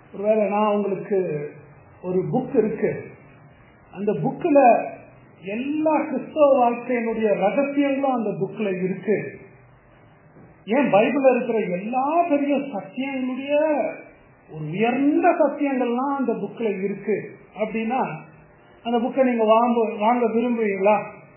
ஒருவேளை நான் உங்களுக்கு ஒரு புக் இருக்கு அந்த புக்கில் எல்லா கிறிஸ்தவ வாழ்க்கையினுடைய ரகசியங்களும் அந்த புக்கில் இருக்கு ஏன் பைபிள்ல இருக்கிற எல்லா பெரிய சத்தியங்களுடைய ஒரு உயர்ந்த சத்தியங்கள்லாம் அந்த புக்கில் இருக்கு அப்படின்னா அந்த புக்கை நீங்க வாங்க வாங்க விரும்புவீங்களா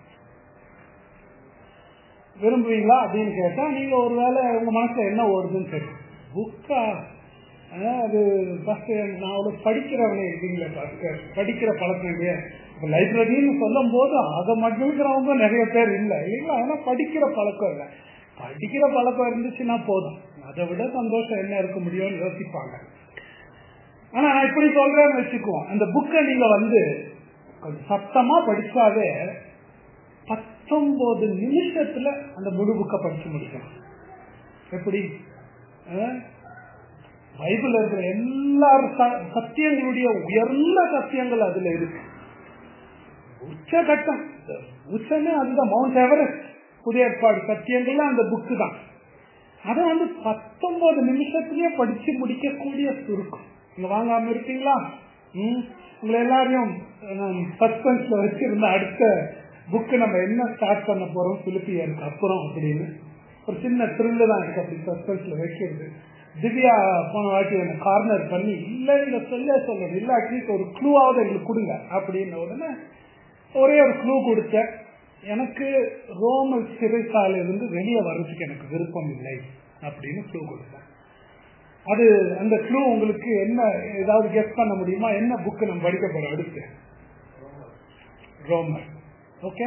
விரும்புவீங்களா அப்படின்னு கேட்டா நீங்க ஒருவேளை உங்க மனசுல என்ன ஓடுதுன்னு தெரியும் புக்கா அது ஃபர்ஸ்ட் நான் அவ்வளோ படிக்கிறவனே இல்லைங்களே ஃபர்ஸ்ட் படிக்கிற பழக்கம் இல்லையா இப்போ லைப்ரரின்னு சொல்லும் போது அதை மட்டும் இருக்கிறவங்க நிறைய பேர் இல்லை இல்லைங்களா ஏன்னா படிக்கிற பழக்கம் இல்லை படிக்கிற பழக்கம் இருந்துச்சுன்னா போதும் அதை விட சந்தோஷம் என்ன இருக்க முடியும்னு யோசிப்பாங்க ஆனா நான் இப்படி சொல்றேன்னு வச்சுக்குவோம் அந்த புக்கை நீங்க வந்து கொஞ்சம் சத்தமா படிச்சாவே பத்தொன்பது நிமிஷத்துல அந்த முழு புக்கை படிச்சு முடிக்கலாம் எப்படி பைபிள் இருக்கிற எல்லா சத்தியங்களுடைய உயர்ந்த சத்தியங்கள் அதுல இருக்கு உச்சகட்டம் உச்சமே அதுதான் மவுண்ட் எவரெஸ்ட் புதிய ஏற்பாடு சத்தியங்கள்லாம் அந்த புக்கு தான் அதை வந்து பத்தொன்பது நிமிஷத்திலேயே படிச்சு முடிக்கக்கூடிய சுருக்கம் நீங்க வாங்காம இருக்கீங்களா ம் உங்களை எல்லாரையும் சஸ்பென்ஸ்ல வச்சிருந்த அடுத்த புக்கு நம்ம என்ன ஸ்டார்ட் பண்ண போறோம் பிலிப்பியருக்கு அப்புறம் அப்படின்னு ஒரு சின்ன த்ரில்லு தான் இருக்கு அப்படி சஸ்பென்ஸ்ல வைக்கிறது திவ்யா போன வாட்டி என்ன கார்னர் பண்ணி இல்ல நீங்க சொல்ல சொல்லணும் இல்ல அட்லீஸ்ட் ஒரு க்ளூவாவது எங்களுக்கு கொடுங்க அப்படின்ன உடனே ஒரே ஒரு க்ளூ கொடுத்தேன் எனக்கு ரோம சிறைசாலையிலிருந்து வெளியே வர்றதுக்கு எனக்கு விருப்பம் இல்லை அப்படின்னு க்ளூ கொடுத்தேன் அது அந்த க்ளூ உங்களுக்கு என்ன ஏதாவது கெஸ் பண்ண முடியுமா என்ன புக்கு நம்ம படிக்க போறோம் அடுத்து ரோமர் ஓகே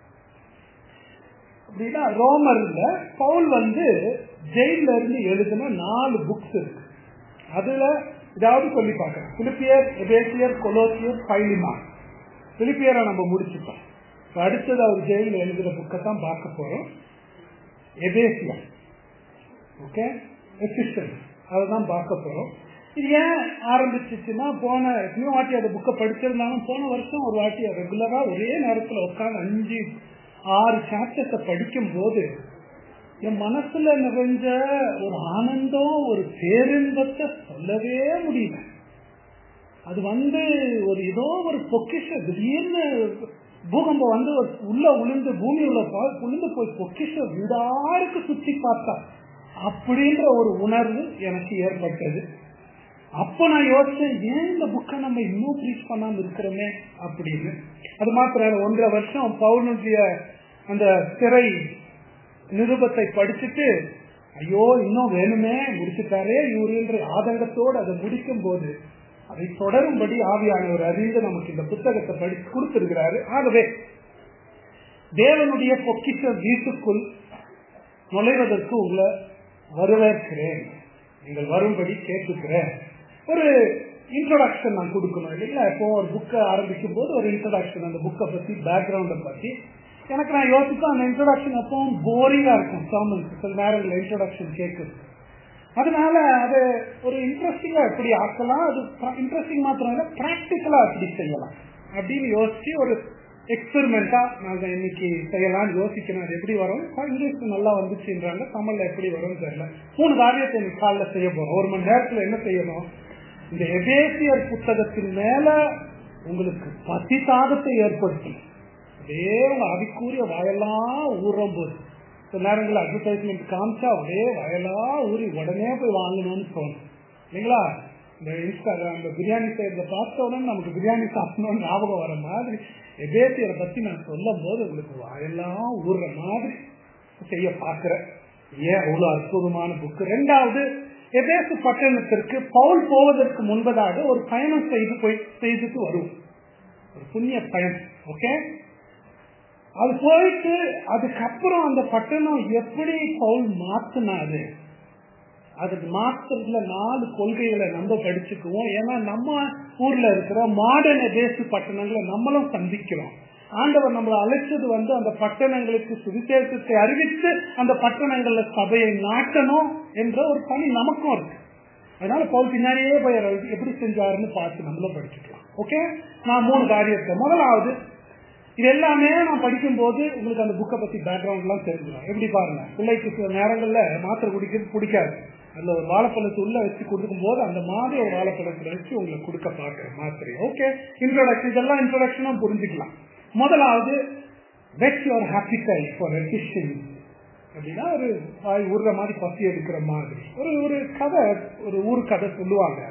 அப்படின்னா ரோமர்ல பவுல் வந்து ஜெயில இருந்து எழுதின நாலு புக்ஸ் இருக்கு அதுல ஏதாவது சொல்லி பார்க்கறேன் பிலிப்பியர் எபேசியர் கொலோசியர் பைலிமா பிலிப்பியரை நம்ம முடிச்சுட்டோம் அடுத்தது அவர் ஜெயிலில் எழுதுற புக்கை தான் பார்க்க போறோம் எபேசியம் ஓகே எஃபிஷியன் அதை தான் பார்க்க போறோம் இது ஏன் ஆரம்பிச்சிச்சுன்னா போன இன்னும் வாட்டி அந்த புக்கை படிச்சிருந்தாலும் போன வருஷம் ஒரு வாட்டி ரெகுலரா ஒரே நேரத்தில் உட்காந்து அஞ்சு ஆறு சாப்டர்ஸை படிக்கும் போது என் மனசுல நிறைஞ்ச ஒரு ஆனந்தம் ஒரு பேரின்பத்தை சொல்லவே முடியல அது வந்து ஒரு ஏதோ ஒரு பொக்கிஷம் திடீர்னு பூகம்பம் வந்து உள்ள உளுந்து பூமி உள்ள உளுந்து போய் பொக்கிஷம் விடாருக்கு சுத்தி பார்த்தா அப்படின்ற ஒரு உணர்வு எனக்கு ஏற்பட்டது அப்ப நான் யோசிச்சேன் ஏன் இந்த புக்கை நம்ம இன்னும் ப்ரீச் பண்ணாம இருக்கிறோமே அப்படின்னு அது மாத்திரம் ஒன்றரை வருஷம் பௌர்ணமிய அந்த திரை நிருபத்தை படிச்சுட்டு ஐயோ இன்னும் வேணுமே முடிச்சுட்டாரே இவருன்ற ஆதங்கத்தோடு அதை முடிக்கும் போது அதை தொடரும்படி ஆவியானவர் அறிந்து நமக்கு இந்த புத்தகத்தை படித்து கொடுத்திருக்கிறாரு ஆகவே தேவனுடைய பொக்கிஷ வீட்டுக்குள் நுழைவதற்கு உங்களை வரவேற்கிறேன் நீங்கள் வரும்படி கேட்டுக்கிறேன் ஒரு இன்ட்ரோடக்ஷன் நான் கொடுக்கணும் இல்லைங்களா இப்போ ஒரு புக்கை ஆரம்பிக்கும் போது ஒரு இன்ட்ரோடக்ஷன் அந்த புக்கை பத்தி பேக்ரவுண்டை பத்தி எனக்கு நான் யோசிப்பேன் அந்த இன்ட்ரோடக்ஷன் அப்பவும் போரிங்கா இருக்கும் சாமன் சில நேரங்களில் இன்ட்ரோடக்ஷன் கேட்குது அதனால அது ஒரு இன்ட்ரெஸ்டிங்கா எப்படி ஆக்கலாம் அது இன்ட்ரெஸ்டிங் மாத்திரம் இல்லை பிராக்டிக்கலா எப்படி செய்யலாம் அப்படின்னு யோசிச்சு ஒரு எக்ஸ்பெரிமெண்டா நாங்க இன்னைக்கு செய்யலாம்னு யோசிக்கணும் அது எப்படி வரும் இங்கிலீஷ் நல்லா வந்துச்சுன்றாங்க தமிழ்ல எப்படி வரும்னு தெரியல மூணு காரியத்தை இன்னைக்கு காலைல செய்ய போறோம் ஒரு மணி நேரத்துல என்ன செய்யணும் இந்த எபேசியர் புத்தகத்தின் மேல உங்களுக்கு பசி தாகத்தை ஏற்படுத்தணும் அதே உங்க அடிக்கூறிய வாயெல்லாம் ஊறும் போது சில நேரங்களில் அட்வர்டைஸ்மெண்ட் காமிச்சா அப்படியே வயலா ஊறி உடனே போய் வாங்கணும்னு தோணும் இல்லைங்களா இந்த இன்ஸ்டாகிராம் இந்த பிரியாணி செய்யறத பார்த்த உடனே நமக்கு பிரியாணி சாப்பிடணும்னு ஞாபகம் வர மாதிரி எபேசியரை பத்தி நான் சொல்லும் போது உங்களுக்கு வாயெல்லாம் ஊறுற மாதிரி செய்ய பார்க்கிறேன் ஏன் அவ்வளவு அற்புதமான புக்கு ரெண்டாவது எபேசு பட்டணத்திற்கு பவுல் போவதற்கு முன்பதாக ஒரு பயணம் செய்து போய் செய்துட்டு வருவோம் ஒரு புண்ணிய பயணம் ஓகே அது போயிட்டு அதுக்கப்புறம் அந்த பட்டணம் எப்படி பவுல் மாத்தினாரு அது மாத்துறதுல நாலு கொள்கைகளை நம்ம படிச்சுக்குவோம் ஏன்னா நம்ம ஊர்ல இருக்கிற மாடர்ன் தேச பட்டணங்களை நம்மளும் சந்திக்கிறோம் ஆண்டவர் நம்மளை அழைச்சது வந்து அந்த பட்டணங்களுக்கு சுவிசேஷத்தை அறிவித்து அந்த பட்டணங்கள்ல சபையை நாட்டணும் என்ற ஒரு பணி நமக்கும் இருக்கு அதனால பவுல் பின்னாடியே போய் எப்படி செஞ்சாருன்னு பார்த்து நம்மளும் படிச்சுக்கலாம் ஓகே நான் மூணு காரியத்தை முதலாவது இது எல்லாமே நான் படிக்கும் போது உங்களுக்கு அந்த புக்கை பத்தி பேக்ரவுண்ட் எல்லாம் தெரிஞ்சிடும் எப்படி பாருங்க பிள்ளைக்கு சில நேரங்கள்ல மாத்திரை குடிக்கிறது பிடிக்காது அதுல ஒரு வாழைப்பழத்தை உள்ள வச்சு கொடுக்கும் போது அந்த மாதிரி ஒரு வாழைப்பழத்தை வச்சு உங்களுக்கு கொடுக்க பாக்குறேன் மாத்திரை ஓகே இன்ட்ரோடக்ஷன் இதெல்லாம் இன்ட்ரோடக்ஷனா புரிஞ்சுக்கலாம் முதலாவது வெட் யுவர் ஹாப்பிட்டை ஃபார் எஃபிஷியன் அப்படின்னா ஒரு வாய் ஊர்ற மாதிரி பசி எடுக்கிற மாதிரி ஒரு ஒரு கதை ஒரு ஊர் கதை சொல்லுவாங்க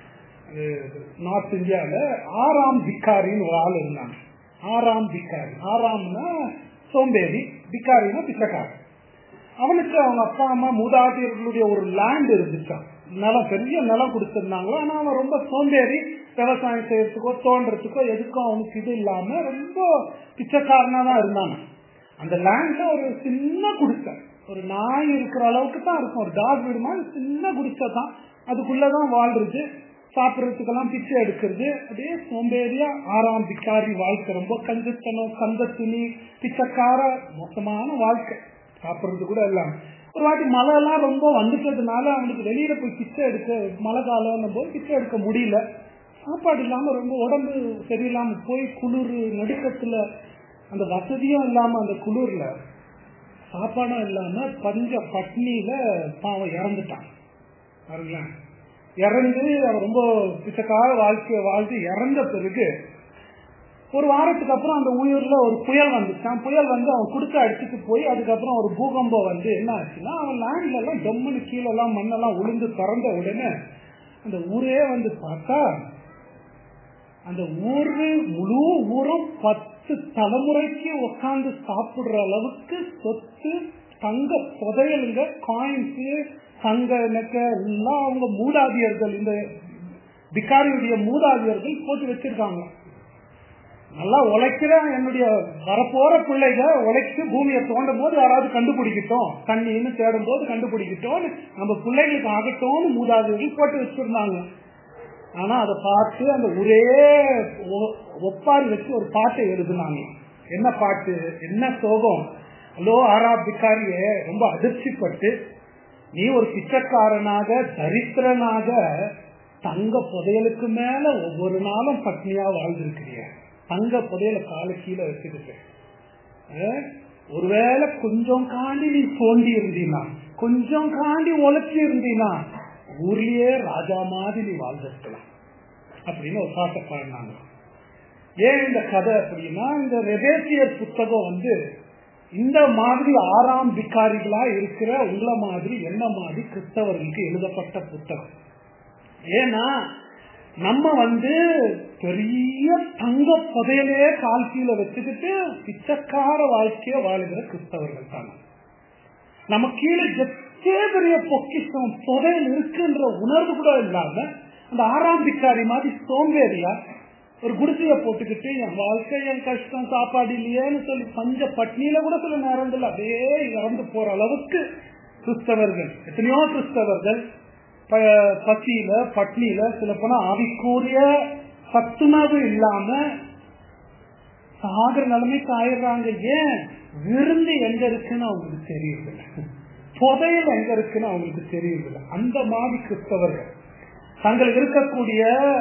நார்த் இந்தியாவில் ஆறாம் பிக்காரின்னு ஒரு ஆள் இருந்தாங்க ஆறாம் பிக்காரி ஆறாம்னா சோம்பேறி பிக்காரின்னா பிச்சைக்காரன் அவனுக்கு அவங்க அப்பா அம்மா மூதாதையர்களுடைய ஒரு லேண்ட் இருந்துச்சான் நிலம் பெரிய நிலம் கொடுத்துருந்தாங்களோ ஆனா அவன் ரொம்ப சோம்பேறி விவசாயம் செய்யறதுக்கோ தோன்றதுக்கோ எதுக்கும் அவனுக்கு இது இல்லாம ரொம்ப பிச்சைக்காரனா தான் இருந்தாங்க அந்த லேண்ட்ல ஒரு சின்ன குடிசை ஒரு நாய் இருக்கிற அளவுக்கு தான் இருக்கும் ஒரு டாக் வீடு மாதிரி சின்ன குடிசை தான் அதுக்குள்ளதான் வாழ்றது சாப்பிட்றதுக்கெல்லாம் பிச்சை எடுக்கிறது அப்படியே சோம்பேறியா ஆறாம் பிக்காரி வாழ்க்கை ரொம்ப கஞ்சத்தனம் கந்த துணி பிச்சைக்கார மோசமான வாழ்க்கை சாப்பிட்றது கூட இல்லாம ஒரு வாட்டி மழை எல்லாம் ரொம்ப வந்துட்டதுனால அவனுக்கு வெளியில போய் பிச்சை எடுக்க மழை காலம் போது பிச்சை எடுக்க முடியல சாப்பாடு இல்லாம ரொம்ப உடம்பு சரியில்லாம போய் குளிர் நடுக்கத்துல அந்த வசதியும் இல்லாம அந்த குளிர்ல சாப்பாடும் இல்லாம பஞ்ச பட்னியில பாவம் இறந்துட்டான் பாருங்களேன் இறந்து அவர் ரொம்ப பிச்சைக்கார வாழ்க்கைய வாழ்ந்து இறந்த பிறகு ஒரு வாரத்துக்கு அப்புறம் அந்த உயிர்ல ஒரு புயல் வந்துச்சான் புயல் வந்து அவன் குடுக்க அடிச்சுட்டு போய் அதுக்கப்புறம் ஒரு பூகம்பம் வந்து என்ன ஆச்சுன்னா அவன் லேண்ட்ல எல்லாம் டம்முன்னு கீழே எல்லாம் மண்ணெல்லாம் உளுந்து திறந்த உடனே அந்த ஊரே வந்து பார்த்தா அந்த ஊரு முழு ஊரும் பத்து தலைமுறைக்கு உட்காந்து சாப்பிடுற அளவுக்கு சொத்து தங்க புதையலுங்க காயின்ஸ் தங்க நெக்க எல்லாம் அவங்க மூதாதியர்கள் இந்த பிகாரியுடைய மூதாதியர்கள் போட்டு வச்சிருக்காங்க நல்லா உழைக்கிற என்னுடைய வரப்போற பிள்ளைக உழைச்சு பூமியை தோண்டும் போது யாராவது கண்டுபிடிக்கட்டும் தண்ணின்னு தேடும் போது கண்டுபிடிக்கட்டும் நம்ம பிள்ளைகளுக்கு ஆகட்டும்னு மூதாதியர்கள் போட்டு வச்சிருந்தாங்க ஆனா அதை பார்த்து அந்த ஒரே ஒப்பாரி வச்சு ஒரு பாட்டை எழுதுனாங்க என்ன பாட்டு என்ன சோகம் ஹலோ ஆரா பிக்காரியே ரொம்ப அதிர்ச்சிப்பட்டு நீ ஒரு பிச்சைக்காரனாக தரித்திரனாக தங்க புதையலுக்கு மேல ஒவ்வொரு நாளும் பட்னியா வாழ்ந்திருக்கிறிய தங்க புதையல கால கீழே வச்சுக்கிட்டு ஒருவேளை கொஞ்சம் காண்டி நீ தோண்டி இருந்தீனா கொஞ்சம் காண்டி உழைச்சி இருந்தீனா ஊர்லயே ராஜா மாதிரி நீ வாழ்ந்திருக்கலாம் அப்படின்னு ஒரு பாட்டை பாடினாங்க ஏன் இந்த கதை அப்படின்னா இந்த ரெபேசியர் புத்தகம் வந்து இந்த மாதிரி ஆறாம் பிக்காரிகளா இருக்கிற உங்களை மாதிரி என்ன மாதிரி கிறிஸ்தவர்களுக்கு எழுதப்பட்ட புத்தகம் ஏன்னா நம்ம வந்து பெரிய தங்க புதையலே கால் கீழே வச்சுக்கிட்டு பிச்சைக்கார வாழ்க்கைய வாழுகிற கிறிஸ்தவர்கள் தாங்க நம்ம கீழே எத்தே பெரிய பொக்கிஷம் புதையல் இருக்குன்ற உணர்வு கூட இல்லாம அந்த ஆறாம் பிக்காரி மாதிரி சோம்பேறியா ஒரு குடிசைய போட்டுக்கிட்டு என் வாழ்க்கை என் கஷ்டம் சாப்பாடு இல்லையேன்னு சொல்லி பஞ்ச பட்னியில கூட சில நேரங்கள் அப்படியே இறந்து போற அளவுக்கு கிறிஸ்தவர்கள் எத்தனையோ கிறிஸ்தவர்கள் பசியில பட்னியில சில போனா ஆவிக்கூறிய சத்துணவு இல்லாம சாகிற நிலைமைக்கு ஆயிடுறாங்க ஏன் விருந்து எங்க இருக்குன்னு அவங்களுக்கு தெரியவில்லை புதையல் எங்க இருக்குன்னு அவங்களுக்கு தெரியவில்லை அந்த மாதிரி கிறிஸ்தவர்கள் தங்களுக்கு இருக்கக்கூடிய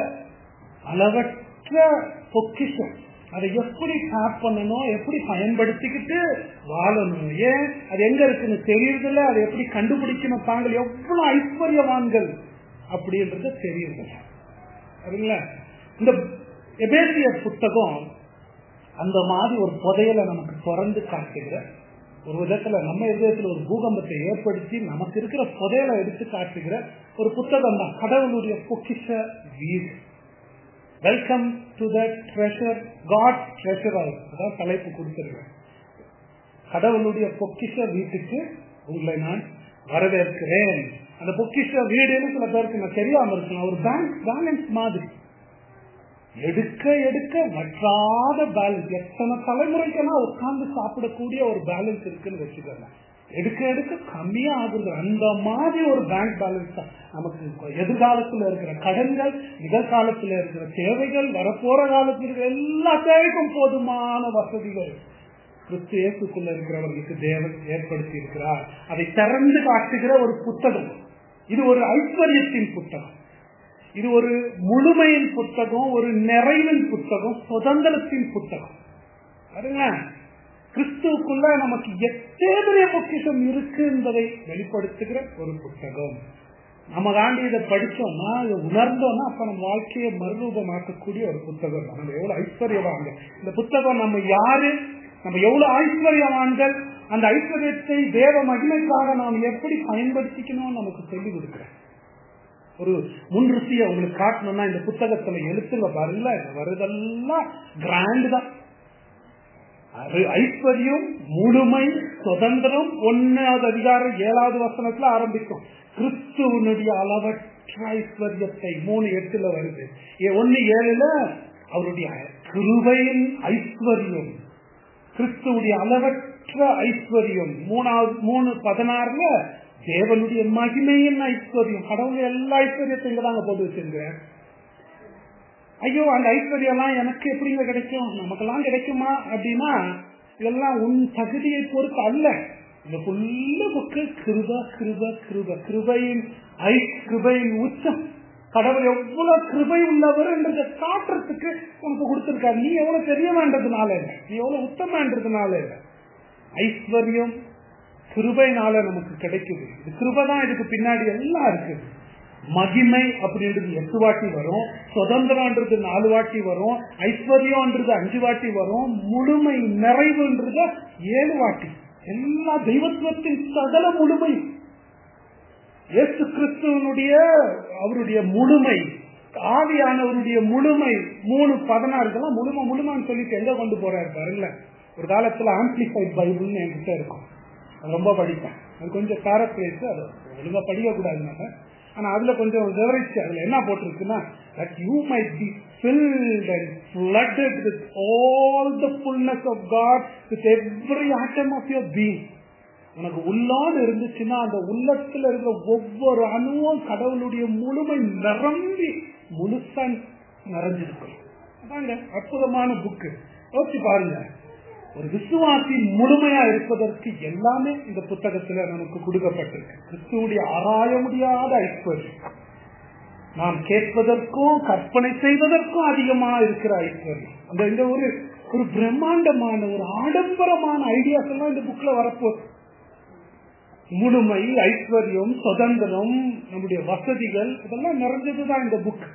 அளவற்ற பொக்கிஷம் அதை எப்படி டேப் பண்ணணும் எப்படி பயன்படுத்திக்கிட்டு வாழணும் ஏன் அது எங்க இருக்குன்னு தெரியறதில்ல அதை எப்படி கண்டுபிடிக்கணும் தாங்கள் எவ்வளவு ஐஸ்வர்யவான்கள் அப்படின்றது தெரியறதில்ல சரிங்களா இந்த எபேசிய புத்தகம் அந்த மாதிரி ஒரு புதையலை நமக்கு திறந்து காட்டுகிற ஒரு விதத்துல நம்ம இதயத்துல ஒரு பூகம்பத்தை ஏற்படுத்தி நமக்கு இருக்கிற புதையலை எடுத்து காட்டுகிற ஒரு புத்தகம் தான் கடவுளுடைய பொக்கிஷ வீடு welcome to the treasure God treasure அதான் தலைப்பு கொடுத்திருக்கேன் கடவுளுடைய பொக்கிஷ வீட்டுக்கு உங்களை நான் வரவேற்கிறேன் அந்த பொக்கிஷ வீடுன்னு சில பேருக்கு நான் தெரியாம இருக்கலாம் ஒரு பேங்க் பேலன்ஸ் மாதிரி எடுக்க எடுக்க வற்றாத பேலன்ஸ் எத்தனை தலைமுறைக்கெல்லாம் உட்கார்ந்து சாப்பிடக்கூடிய ஒரு பேலன்ஸ் இருக்குன்னு வச்சுக்கோங்க எடுக்க எடுக்க கம்மியா ஆகுது அந்த மாதிரி ஒரு பேங்க் பேலன்ஸ் தான் நமக்கு எதிர்காலத்துல இருக்கிற கடன்கள் நிகழ்காலத்துல இருக்கிற தேவைகள் வரப்போற காலத்துல இருக்கிற எல்லா தேவைக்கும் போதுமான வசதிகள் கிறிஸ்து இயேசுக்குள்ள இருக்கிறவர்களுக்கு தேவன் ஏற்படுத்தி இருக்கிறார் அதை திறந்து காட்டுகிற ஒரு புத்தகம் இது ஒரு ஐஸ்வர்யத்தின் புத்தகம் இது ஒரு முழுமையின் புத்தகம் ஒரு நிறைவின் புத்தகம் சுதந்திரத்தின் புத்தகம் பாருங்களேன் கிறிஸ்துவுக்குள்ள நமக்கு எத்தே பெரிய பொக்கிஷம் இருக்கு என்பதை வெளிப்படுத்துகிற ஒரு புத்தகம் நம்ம காண்டி இதை படிச்சோம்னா இதை உணர்ந்தோம்னா அப்ப நம்ம வாழ்க்கையை மறுரூபமாக்கக்கூடிய ஒரு புத்தகம் தான் நம்ம எவ்வளவு ஐஸ்வர்யவான்கள் இந்த புத்தகம் நம்ம யாரு நம்ம எவ்வளவு ஐஸ்வர்யவான்கள் அந்த ஐஸ்வர்யத்தை தேவ மகிமைக்காக நாம் எப்படி பயன்படுத்திக்கணும் நமக்கு சொல்லி கொடுக்குறேன் ஒரு முன் ருசியை உங்களுக்கு காட்டணும்னா இந்த புத்தகத்துல எழுத்துங்க பாருங்கள வருதெல்லாம் கிராண்ட் தான் ஐஸ்வர்யம் முழுமை சுதந்திரம் ஒன்னாவது அதிகாரம் ஏழாவது வசனத்துல ஆரம்பிக்கும் கிறிஸ்துவனுடைய அளவற்ற ஐஸ்வர்யத்தை மூணு எட்டுல வருது ஒன்னு ஏழுல அவருடைய கிருபையின் ஐஸ்வர்யம் கிறிஸ்துவுடைய அளவற்ற ஐஸ்வர்யம் மூணாவது மூணு பதினாறுல தேவனுடைய மகிமையின் ஐஸ்வர்யம் கடவுள் எல்லா ஐஸ்வர்யத்தையும் இங்க தாங்க போட்டு வச்சிருக்கிறேன் ஐயோ அந்த ஐஸ்வர்யம் எல்லாம் எனக்கு எப்படிங்க கிடைக்கும் நமக்கெல்லாம் கிடைக்குமா அப்படின்னா இதெல்லாம் உன் தகுதியை பொறுத்து அல்ல இந்த புல்ல புக்கு கிருப கிருப கிருப கிருபையின் ஐ கிருபையின் உச்சம் கடவுள் எவ்வளவு கிருபை உள்ளவர் என்றதை காட்டுறதுக்கு உனக்கு கொடுத்திருக்காரு நீ எவ்வளவு பெரியவன்றதுனால இல்லை நீ எவ்வளவு உத்தமன்றதுனால இல்லை ஐஸ்வர்யம் கிருபைனால நமக்கு கிடைக்குது இது கிருபை தான் இதுக்கு பின்னாடி எல்லாம் இருக்குது மகிமை அப்படின்றது எட்டு வாட்டி வரும் சுதந்திரம்ன்றது நாலு வாட்டி வரும் ஐஸ்வர்யம்ன்றது அஞ்சு வாட்டி வரும் முழுமை நிறைவுன்றது ஏழு வாட்டி எல்லா தெய்வத்துவத்தின் சகல முழுமை இயேசு கிறிஸ்துவனுடைய அவருடைய முழுமை ஆவியானவருடைய முழுமை மூணு பதினாறு இதெல்லாம் முழுமை முழுமைன்னு சொல்லிட்டு எங்க கொண்டு போறாரு பாருங்கள ஒரு காலத்துல ஆம்பிளிஃபைட் பைபிள்னு என்கிட்ட இருக்கும் அது ரொம்ப படிப்பேன் அது கொஞ்சம் பேரப்பிரேஸ் அது ஒழுங்கா படிக்க கூடாதுனால ஆனா அதுல கொஞ்சம் விவரிச்சு அதுல என்ன போட்டிருக்குன்னா that you might be filled and flooded with all the fullness of God with every atom of your being உனக்கு உள்ளான்னு இருந்துச்சுன்னா அந்த உள்ளத்துல இருக்கிற ஒவ்வொரு அணுவும் கடவுளுடைய முழுமை நிரம்பி முழுசா நிறைஞ்சிருக்கும் அதாங்க அற்புதமான புக்கு யோசிச்சு பாருங்க ஒரு விசுவாசி முழுமையா இருப்பதற்கு எல்லாமே இந்த புத்தகத்துல நமக்கு கொடுக்கப்பட்டிருக்கு கிறிஸ்துவுடைய ஆராய முடியாத ஐஸ்வர்யம் நாம் கேட்பதற்கும் கற்பனை செய்வதற்கும் அதிகமா இருக்கிற ஐஸ்வர்யம் அந்த இந்த ஒரு ஒரு பிரம்மாண்டமான ஒரு ஆடம்பரமான ஐடியாஸ் எல்லாம் இந்த புக்ல வரப்போகுது முழுமை ஐஸ்வர்யம் சுதந்திரம் நம்முடைய வசதிகள் இதெல்லாம் நிறைஞ்சதுதான் இந்த புக்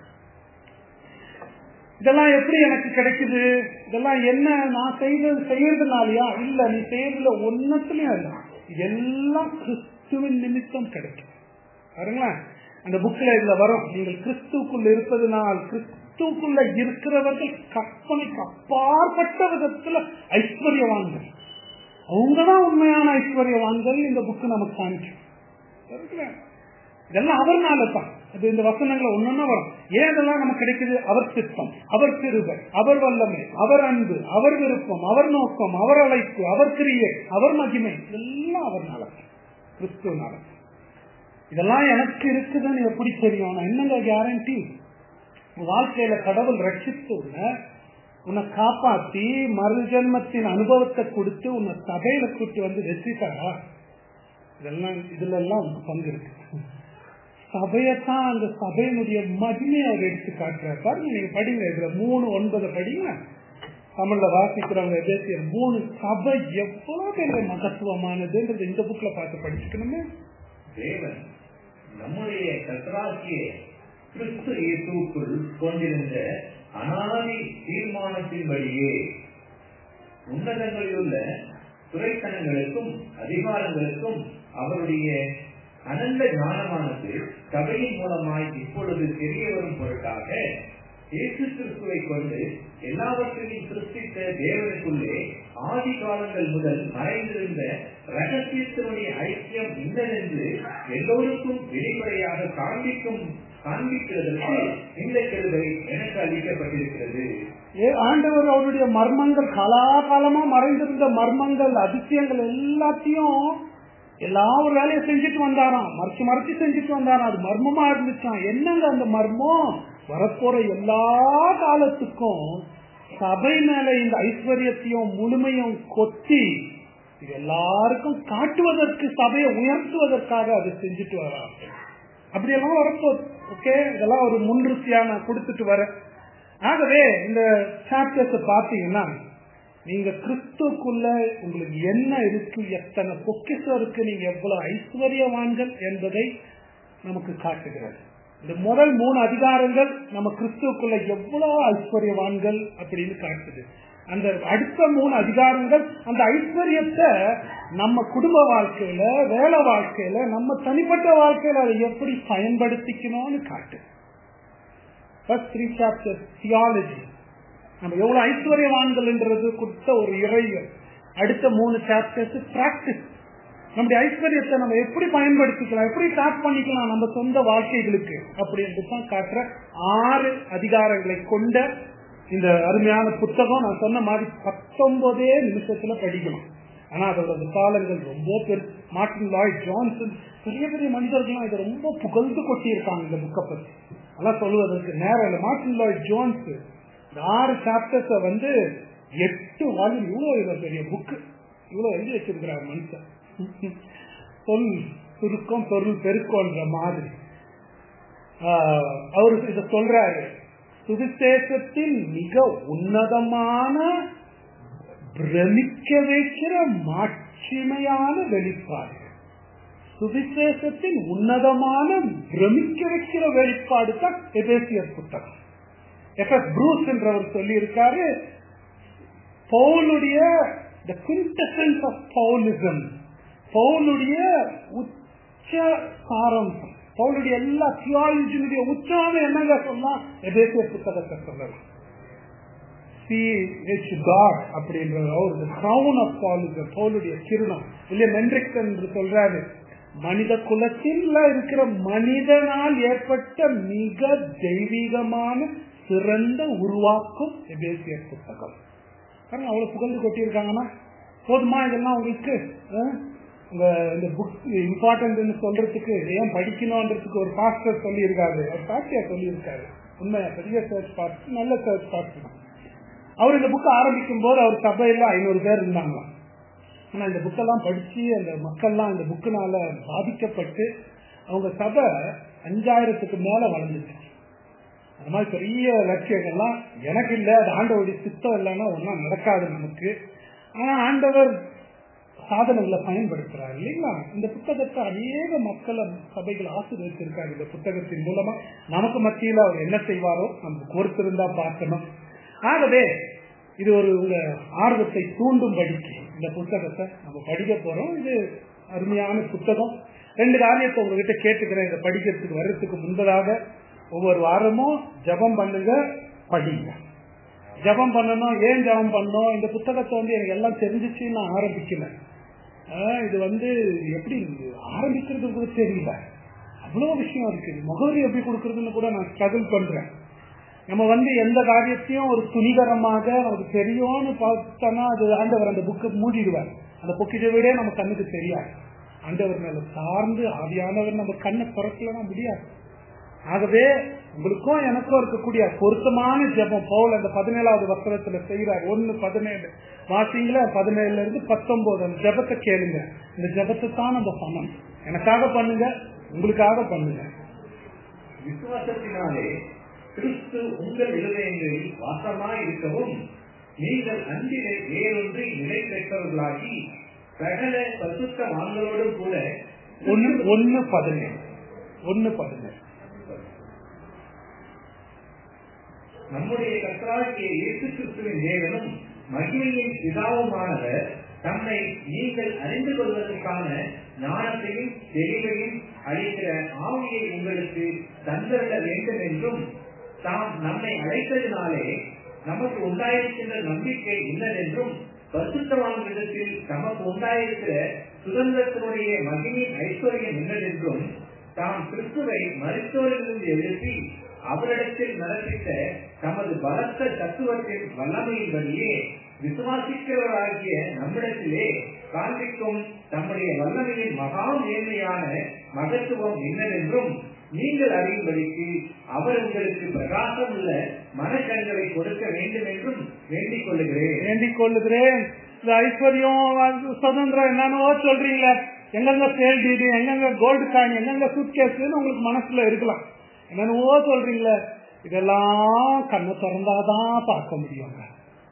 இதெல்லாம் எப்படி எனக்கு கிடைக்குது இதெல்லாம் என்ன நான் செய்தது செய்யறதுனாலயா இல்ல நீ செய்யறதுல ஒன்னத்துலயும் இல்ல இதெல்லாம் கிறிஸ்துவின் நிமித்தம் கிடைக்கும் பாருங்களேன் அந்த புக்ல இதுல வரும் நீங்கள் கிறிஸ்துக்குள்ள இருப்பதனால் கிறிஸ்துக்குள்ள இருக்கிறவர்கள் கற்பனைக்கு அப்பாற்பட்ட விதத்துல ஐஸ்வர்யவான்கள் அவங்கதான் உண்மையான ஐஸ்வர்யவான்கள் இந்த புக்கு நமக்கு காமிக்கும் இதெல்லாம் அவர்னால தான் அது இந்த வசனங்களை ஒன்னொன்னா வரும் ஏன் இதெல்லாம் நமக்கு கிடைக்குது அவர் சித்தம் அவர் திருவை அவர் வல்லமை அவர் அன்பு அவர் விருப்பம் அவர் நோக்கம் அவர் அழைப்பு அவர் கிரியை அவர் மகிமை இதெல்லாம் அவர்னால கிறிஸ்துவனால இதெல்லாம் எனக்கு இருக்குதுன்னு எப்படி தெரியும் நான் என்னங்க கேரண்டி வாழ்க்கையில கடவுள் ரட்சித்து உன்னை காப்பாத்தி மறு ஜென்மத்தின் அனுபவத்தை கொடுத்து உன்னை சபையில கூட்டு வந்து வச்சுட்டாரா இதெல்லாம் இதுல எல்லாம் உனக்கு பங்கு இருக்கு சபையத்தான் அந்த சபையினுடைய மகிமையை அவர் எடுத்து காட்டுறாரு பாருங்க நீங்க படிங்க இதுல மூணு ஒன்பது படிங்க தமிழ்ல வாசிக்கிறவங்க தேசிய மூணு சபை எவ்வளவு பெரிய மகத்துவமானதுன்றது இந்த புக்ல பார்த்து படிச்சுக்கணுமே தேவன் நம்முடைய கத்தராகிய கிறிஸ்து இயேசுக்குள் கொண்டிருந்த அனாதி தீர்மானத்தின்படியே உன்னதங்களிலுள்ள துறைத்தனங்களுக்கும் அதிகாரங்களுக்கும் அவருடைய அனந்த ஞானமானது சபையின் மூலமாய் இப்பொழுது தெரிய வரும் பொருட்டாக இயேசு கிறிஸ்துவை கொண்டு எல்லாவற்றையும் சிருஷ்டித்த தேவனுக்குள்ளே ஆதி காலங்கள் முதல் மறைந்திருந்த ரகசியத்தினுடைய ஐக்கியம் இன்னதென்று எல்லோருக்கும் வெளிப்படையாக காண்பிக்கும் காண்பிக்கிறதற்கு இந்த கருவை எனக்கு அளிக்கப்பட்டிருக்கிறது ஆண்டவர் அவருடைய மர்மங்கள் கலாகாலமா மறைந்திருந்த மர்மங்கள் அதிசயங்கள் எல்லாத்தையும் எல்லா ஒரு வேலையை செஞ்சுட்டு வந்தாராம் மறைச்சு மறைச்சு செஞ்சுட்டு வந்தாராம் அது மர்மமா இருந்துச்சான் என்னங்க அந்த மர்மம் வரப்போற எல்லா காலத்துக்கும் சபை மேல இந்த ஐஸ்வர்யத்தையும் முழுமையும் கொத்தி இது எல்லாருக்கும் காட்டுவதற்கு சபையை உயர்த்துவதற்காக அதை செஞ்சுட்டு வரான் அப்படியெல்லாம் வரப்போகுது ஓகே இதெல்லாம் ஒரு முன்ருசியா நான் கொடுத்துட்டு வரேன் ஆகவே இந்த சாப்டர்ஸ் பாத்தீங்கன்னா நீங்க கிறிஸ்துக்குள்ள உங்களுக்கு என்ன இருக்கு எத்தனை பொக்கிஷம் இருக்கு நீங்க எவ்வளவு ஐஸ்வர்யவான்கள் என்பதை நமக்கு காட்டுகிறது இந்த முதல் மூணு அதிகாரங்கள் நம்ம கிறிஸ்துவுக்குள்ள எவ்வளவு ஐஸ்வர்யவான்கள் அப்படின்னு காட்டுது அந்த அடுத்த மூணு அதிகாரங்கள் அந்த ஐஸ்வர்யத்தை நம்ம குடும்ப வாழ்க்கையில வேலை வாழ்க்கையில நம்ம தனிப்பட்ட வாழ்க்கையில அதை எப்படி பயன்படுத்திக்கணும்னு காட்டு ஃபர்ஸ்ட் த்ரீ சாப்டர் தியாலஜி நம்ம எவ்வளவு ஐஸ்வர்யவான்கள்ன்றது கொடுத்த ஒரு இறைவன் அடுத்த மூணு சாப்டர்ஸ் பிராக்டிஸ் நம்முடைய ஐஸ்வர்யத்தை நம்ம எப்படி பயன்படுத்திக்கலாம் எப்படி டாப் பண்ணிக்கலாம் நம்ம சொந்த வாழ்க்கைகளுக்கு அப்படின்னு தான் காட்டுற ஆறு அதிகாரங்களை கொண்ட இந்த அருமையான புத்தகம் நான் சொன்ன மாதிரி பத்தொன்பதே நிமிஷத்துல படிக்கலாம் ஆனா அதோட விசாலங்கள் ரொம்ப பெரு மார்டின் லாய்ட் ஜான்சன் பெரிய பெரிய மனிதர்கள்லாம் இதை ரொம்ப புகழ்ந்து கொட்டியிருக்காங்க இந்த புக்கை பத்தி அதெல்லாம் சொல்லுவதற்கு நேரம் இல்லை மார்டின் லாய்ட் ஜோன்ஸ் இந்த ஆறு சாப்டர்ஸ வந்து எட்டு வால்யூம் இவ்வளவு இவ்வளவு பெரிய புக்கு இவ்வளவு எழுதி வச்சிருக்கிறார் மனுஷன் சொல் சுருக்கம் பொருள் பெருக்கம்ன்ற மாதிரி அவரு இத சொல்றாரு சுவிசேஷத்தின் மிக உன்னதமான பிரமிக்க வைக்கிற மாட்சிமையான வெளிப்பாடு சுவிசேஷத்தின் உன்னதமான பிரமிக்க வைக்கிற வெளிப்பாடு தான் எபேசியர் புத்தகம் எஃப் எஸ் ப்ரூஸ் என்றவர் சொல்லி இருக்காரு பவுலுடைய த குவிண்டசன்ஸ் ஆஃப் பவுலிசம் பவுலுடைய உச்ச சாரம்சம் பவுலுடைய எல்லா தியாலஜினுடைய உச்சான என்னங்க சொன்னா எபேசிய புத்தகத்தை சொல்லலாம் சி ஹெச் காட் அப்படின்ற ஒரு கிரவுன் ஆஃப் பாலிசம் பவுலுடைய கிருணம் இல்லையா மென்ரிக் என்று சொல்றாரு மனித குலத்தில் இருக்கிற மனிதனால் ஏற்பட்ட மிக தெய்வீகமான சிறந்த உருவாக்கும் எபேசிய புத்தகம் பாருங்க அவ்வளவு புகழ்ந்து கொட்டியிருக்காங்கன்னா போதுமா இதெல்லாம் உங்களுக்கு உங்க இந்த புக் இம்பார்ட்டன்ட்னு சொல்றதுக்கு ஏன் படிக்கணும்ன்றதுக்கு ஒரு பாஸ்டர் சொல்லியிருக்காரு ஒரு பாஸ்டர் சொல்லியிருக்காரு உண்மையா பெரிய சர்ச் பாஸ்டர் நல்ல சர்ச் பாஸ்டர் தான் அவர் இந்த புக்கை ஆரம்பிக்கும் போது அவர் சபையில ஐநூறு பேர் இருந்தாங்களாம் ஆனா இந்த புக்கெல்லாம் படிச்சு அந்த மக்கள்லாம் இந்த புக்குனால பாதிக்கப்பட்டு அவங்க சபை அஞ்சாயிரத்துக்கு மேல வளர்ந்துச்சு அந்த மாதிரி பெரிய லட்சியங்கள்லாம் எனக்கு இல்லை அது ஆண்டவருடைய சித்தம் இல்லைன்னா ஒன்றும் நடக்காது நமக்கு ஆனா ஆண்டவர் சாதனங்களை பயன்படுத்துறாரு இல்லைங்களா இந்த புத்தகத்தை அநேக மக்களை சபைகள் ஆசீர்வச்சிருக்காரு இந்த புத்தகத்தின் மூலமா நமக்கு மத்தியில் அவர் என்ன செய்வாரோ நம்ம பொறுத்திருந்தா பார்க்கணும் ஆகவே இது ஒரு உங்க ஆர்வத்தை தூண்டும் படிக்கு இந்த புத்தகத்தை நம்ம படிக்க போறோம் இது அருமையான புத்தகம் ரெண்டு காரியத்தை உங்ககிட்ட கேட்டுக்கிறேன் இதை படிக்கிறதுக்கு வர்றதுக்கு முன்பதாக ஒவ்வொரு வாரமும் ஜபம் பண்ணுங்க படிங்க ஜபம் பண்ணணும் ஏன் ஜபம் பண்ணணும் இந்த புத்தகத்தை வந்து எனக்கு எல்லாம் தெரிஞ்சிச்சு நான் ஆரம்பிக்கல இது வந்து எப்படி ஆரம்பிக்கிறது கூட தெரியல அவ்வளோ விஷயம் இருக்குது முகவரி எப்படி கொடுக்கறதுன்னு கூட நான் ஸ்ட்ரகிள் பண்றேன் நம்ம வந்து எந்த காரியத்தையும் ஒரு துணிகரமாக நமக்கு தெரியும்னு பார்த்தோம்னா அது ஆண்டவர் அந்த புக்கை மூடிடுவார் அந்த பொக்கிட்ட விட நம்ம கண்ணுக்கு தெரியாது ஆண்டவர் மேல சார்ந்து ஆவியானவர் நம்ம கண்ணை திறக்கலன்னா முடியாது ஆகவே உங்களுக்கும் எனக்கும் இருக்கக்கூடிய பொருத்தமான ஜபம் பவுல் அந்த பதினேழாவது வசனத்துல செய்யறார் ஒன்னு பதினேழு வாசிங்கள பதினேழுல இருந்து பத்தொன்பது அந்த ஜபத்தை கேளுங்க இந்த ஜபத்தை தான் நம்ம பண்ணணும் எனக்காக பண்ணுங்க உங்களுக்காக பண்ணுங்க விசுவாசத்தினாலே கிறிஸ்து உங்கள் இருதயங்களில் வாசமாய் இருக்கவும் நீங்கள் அன்பிலே வேறொன்றி நிலை பெற்றவர்களாகி சகல பசுத்த வாங்களோடும் கூட ஒன்னு ஒன்னு பதினேழு ஒன்னு பதினேழு நம்முடைய கர்த்தராகிய இயேசு கிறிஸ்துவின் தேவனும் மகிமையின் பிதாவுமானவர் தம்மை நீங்கள் அறிந்து கொள்வதற்கான ஞானத்தையும் தெளிவையும் அளிக்கிற ஆவியை உங்களுக்கு தந்தருட வேண்டும் என்றும் தாம் நம்மை அழைத்ததினாலே நமக்கு உண்டாயிருக்கின்ற நம்பிக்கை இன்னதென்றும் பரிசுத்தவான்களிடத்தில் தமக்கு உண்டாயிருக்கிற சுதந்திரத்தினுடைய மகிமின் ஐஸ்வர்யம் என்னதென்றும் தாம் கிறிஸ்துவை மருத்துவரிலிருந்து எழுப்பி அவரிடத்தில் நடத்திட்ட தமது பலத்த தத்துவத்தின் வல்லமையின்படியே விசுவாசிக்கிறவராகிய நம்மிடத்திலே காண்பிக்கும் தம்முடைய வல்லமையின் மகா மேன்மையான மகத்துவம் என்னவென்றும் நீங்கள் அறியும்படிக்கு அவர் உங்களுக்கு பிரகாசம் உள்ள மனக்கண்களை கொடுக்க வேண்டும் என்றும் வேண்டிக் கொள்ளுகிறேன் வேண்டிக் கொள்ளுகிறேன் இந்த ஐஸ்வர்யம் சுதந்திரம் என்னன்னவோ சொல்றீங்களே எங்கெங்க சேல் டீடு எங்கெங்க கோல்டு காயின் எங்கெங்க சூட் கேஸ்ன்னு உங்களுக்கு மனசுல இருக்கலாம் என்னென்னவோ சொல்றீங்களே இதெல்லாம் கண்ணை திறந்தாதான் பார்க்க முடியுங்க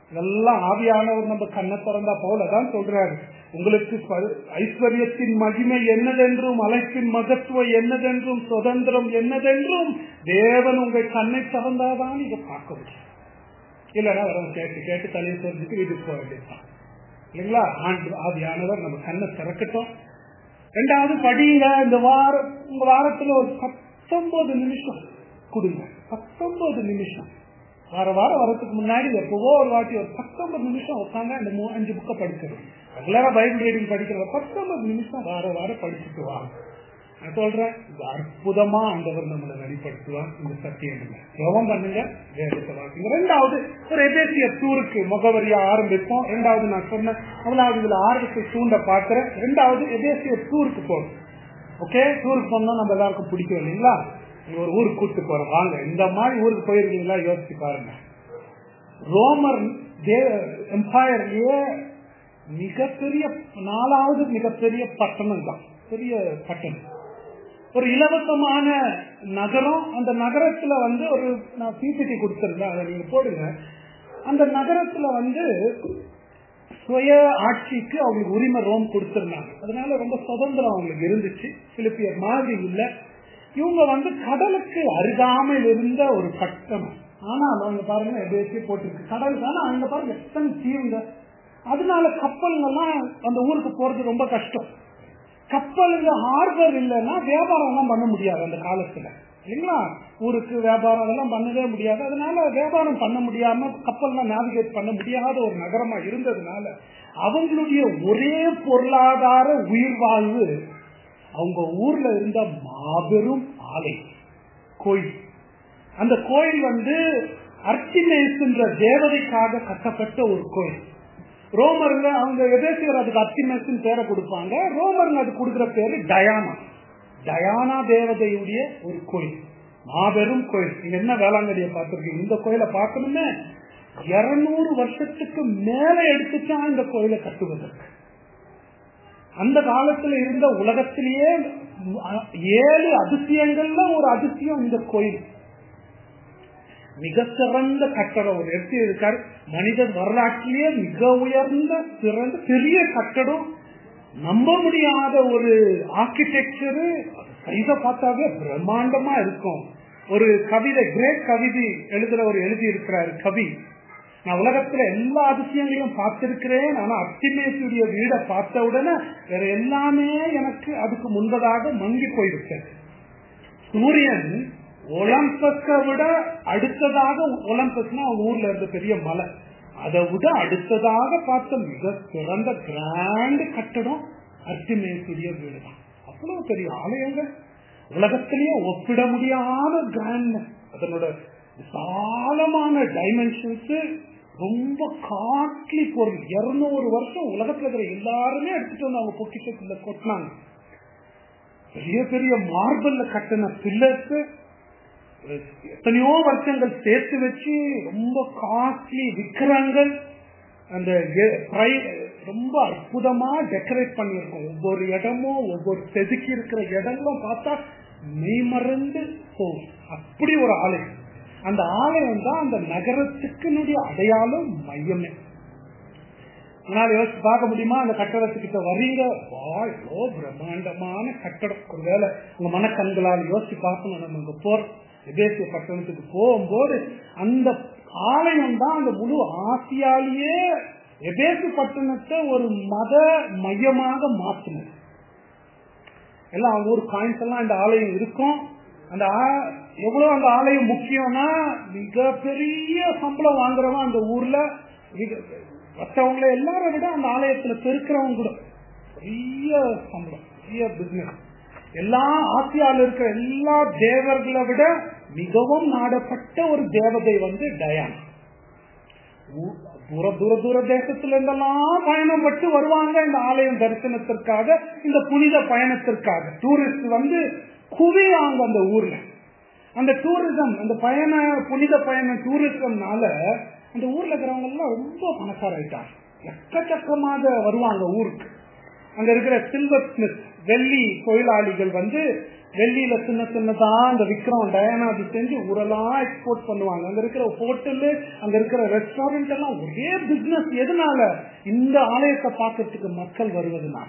இதெல்லாம் ஆவியானவர் நம்ம கண்ணை திறந்தா போல தான் சொல்றாரு உங்களுக்கு ப- ஐஸ்வர்யத்தின் மகிமை என்னதென்றும் அழைப்பின் மகத்துவம் என்னதென்றும் சுதந்திரம் என்னதென்றும் தேவன் உங்கள் கண்ணை திறந்தாதான் இதை பார்க்க முடியும் இல்லைன்னா வரவங்க கேட்டு கேட்டு தலையை தெரிஞ்சுட்டு வீட்டுக்கு போக வேண்டியதுதான் இல்லைங்களா ஆண்டு ஆவியானவர் நம்ம கண்ணை திறக்கட்டும் ரெண்டாவது படிங்க இந்த வாரம் உங்க வாரத்துல ஒரு பத்தொன்பது நிமிஷம் கொடுங்க பத்தொன்பது நிமிஷம் வார வாரம் வரதுக்கு முன்னாடி எப்பவோ ஒரு வாட்டி ஒரு பத்தொன்பது நிமிஷம் உட்காந்து அந்த மூ- அஞ்சு புக்கை படிக்கிறது ரெகுலரா பைபிள் ரீடிங் படிக்கிற பத்தொன்பது நிமிஷம் வார வாரம் படிச்சுட்டு வாங்க நான் சொல்றேன் இது அற்புதமா ஆண்டவர் நம்மளை வெளிப்படுத்துவார் இந்த சத்தியம் ஜெபம் பண்ணுங்க வேதத்தை வாசிங்க ரெண்டாவது ஒரு எபேசிய டூருக்கு முகவரியா ஆரம்பிப்போம் ரெண்டாவது நான் சொன்னேன் முதலாவது இதுல ஆர்வத்தை தூண்ட பாக்குறேன் ரெண்டாவது எபேசிய டூருக்கு போகணும் ஓகே டூருக்கு போனோம் நம்ம எல்லாருக்கும் பிடிக்கும் இல்லைங்களா நீங்க ஒரு ஊருக்கு கூட்டு போறோம் வாங்க இந்த மாதிரி ஊருக்கு போயிருக்கீங்களா யோசிச்சு பாருங்க ரோமர் எம்பையர்லயே மிகப்பெரிய நாலாவது மிகப்பெரிய பட்டணம் தான் பெரிய பட்டணம் ஒரு இலவசமான நகரம் அந்த நகரத்துல வந்து ஒரு நான் பிபிடி கொடுத்துருந்தேன் அதை நீங்க போடுங்க அந்த நகரத்துல வந்து சுய ஆட்சிக்கு அவங்களுக்கு உரிமை ரோம் கொடுத்திருந்தாங்க அதனால ரொம்ப சுதந்திரம் அவங்களுக்கு இருந்துச்சு பிலிப்பியர் மாதிரி இல்ல இவங்க வந்து கடலுக்கு அருகாமையில் இருந்த ஒரு பட்டணம் ஆனா அவங்க பாருங்க எதேசி போட்டிருக்கு கடல் ஆனா அங்க பாருங்க எத்தனை தீவுங்க அதனால கப்பல்கள்லாம் அந்த ஊருக்கு போறது ரொம்ப கஷ்டம் கப்பலுங்க ஹார்பர் இல்லைன்னா வியாபாரம் எல்லாம் பண்ண முடியாது அந்த காலத்துல இல்லைங்களா ஊருக்கு வியாபாரம் அதெல்லாம் பண்ணவே முடியாது அதனால வியாபாரம் பண்ண முடியாம கப்பல்லாம் நேவிகேட் பண்ண முடியாத ஒரு நகரமா இருந்ததுனால அவங்களுடைய ஒரே பொருளாதார உயிர் வாழ்வு அவங்க ஊர்ல இருந்த மாபெரும் ஆலை கோயில் அந்த கோயில் வந்து அர்த்திமேஸ்ன்ற தேவதைக்காக கட்டப்பட்ட ஒரு கோயில் ரோமர்ல அவங்க எதேசியர் அதுக்கு அர்த்திமேஸ்ன்னு பேரை கொடுப்பாங்க ரோமர்ல அது கொடுக்கிற பேரு டயானா டயானா தேவதையுடைய ஒரு கோயில் மாபெரும் கோயில் நீங்க என்ன வேளாங்கண்ணியை பார்த்திருக்கீங்க இந்த கோயிலை பார்க்கணுமே இருநூறு வருஷத்துக்கு மேல எடுத்துச்சான் இந்த கோயிலை கட்டுவதற்கு அந்த காலத்துல இருந்த உலகத்திலேயே ஏழு அதிசயங்கள்ல ஒரு அதிசயம் இந்த கோயில் மிக சிறந்த கட்டடம் ஒரு எடுத்து இருக்காரு மனித வரலாற்றிலேயே மிக உயர்ந்த சிறந்த பெரிய கட்டடம் நம்ப முடியாத ஒரு ஆர்கிடெக்சரு சைஸ பார்த்தாவே பிரம்மாண்டமா இருக்கும் ஒரு கவிதை கிரேட் கவிதை எழுதுற ஒரு எழுதி இருக்கிறாரு கவி நான் உலகத்துல எல்லா அதிசயங்களையும் பார்த்திருக்கிறேன் ஆனா அத்திமேசுடைய வீடை பார்த்த உடனே வேற எல்லாமே எனக்கு அதுக்கு முன்பதாக மங்கி போயிருக்கிறது சூரியன் ஒலம்பஸை விட அடுத்ததாக ஒலம்பஸ்னா அவங்க ஊர்ல இருந்த பெரிய மலை அதை விட அடுத்ததாக பார்த்த மிக சிறந்த கிராண்ட் கட்டடம் அர்த்திமேசுடைய வீடு தான் அவ்வளவு பெரிய ஆலயங்கள் உலகத்திலேயே ஒப்பிட முடியாத கிராண்ட் அதனோட விசாலமான டைமென்ஷன்ஸ் ரொம்ப காஸ்ட்லி பொருள் இருநூறு வருஷம் உலகத்துல இருக்கிற எல்லாருமே எடுத்துட்டு வந்து அவங்க பொக்கிஷத்துல கொட்டினாங்க பெரிய பெரிய மார்பல்ல கட்டின பில்லர்ஸ் எத்தனையோ வருஷங்கள் சேர்த்து வச்சு ரொம்ப காஸ்ட்லி விக்கிரங்கள் அந்த ரொம்ப அற்புதமா டெக்கரேட் பண்ணியிருக்கோம் ஒவ்வொரு இடமும் ஒவ்வொரு செதுக்கி இருக்கிற இடங்களும் பார்த்தா மெய்மறந்து போகும் அப்படி ஒரு ஆலயம் அந்த ஆலயம் தான் அந்த நகரத்துக்கு அடையாளம் மையமே அதனால யோசிச்சு பார்க்க முடியுமா அந்த கட்டடத்துக்கிட்ட வரீங்க எவ்வளோ பிரம்மாண்டமான கட்டடம் ஒருவேளை உங்க மனக்கண்களால் யோசிச்சு பார்க்கணும் நம்ம அங்க போறோம் விதேசிய பட்டணத்துக்கு போகும்போது அந்த ஆலயம் தான் அந்த முழு ஆசியாலேயே எபேசு பட்டணத்தை ஒரு மத மையமாக மாற்றினது எல்லாம் ஊர் காயின்ஸ் எல்லாம் இந்த ஆலயம் இருக்கும் அந்த எவ்வளவு அந்த ஆலயம் முக்கியம்னா மிகப்பெரிய சம்பளம் வாங்குறவன் அந்த ஊர்ல மற்றவங்களை எல்லாரை விட அந்த ஆலயத்துல பெருக்கிறவங்க கூட பெரிய சம்பளம் பெரிய பிசினஸ் எல்லா ஆசியால இருக்கிற எல்லா தேவர்களை விட மிகவும் நாடப்பட்ட ஒரு தேவதை வந்து டயான் தூர தூர தூர தேசத்துல இருந்தெல்லாம் பயணம் பட்டு வருவாங்க இந்த ஆலயம் தரிசனத்திற்காக இந்த புனித பயணத்திற்காக டூரிஸ்ட் வந்து குவியாங்க அந்த ஊர்ல அந்த டூரிசம் அந்த பயண புனித பயண டூரிசம்னால அந்த ஊர்ல இருக்கிறவங்க எல்லாம் ரொம்ப பணக்கார ஆயிட்டாங்க எக்கச்சக்கமாக வருவாங்க ஊருக்கு அங்க இருக்கிற சில்வர் ஸ்மித் வெள்ளி தொழிலாளிகள் வந்து வெள்ளியில சின்ன சின்னதா அந்த விக்ரம் டயானா அது செஞ்சு ஊரெல்லாம் எக்ஸ்போர்ட் பண்ணுவாங்க அங்க இருக்கிற ஹோட்டலு அங்க இருக்கிற ரெஸ்டாரண்ட் எல்லாம் ஒரே பிசினஸ் எதனால இந்த ஆலயத்தை பார்க்கறதுக்கு மக்கள் வருவதுனால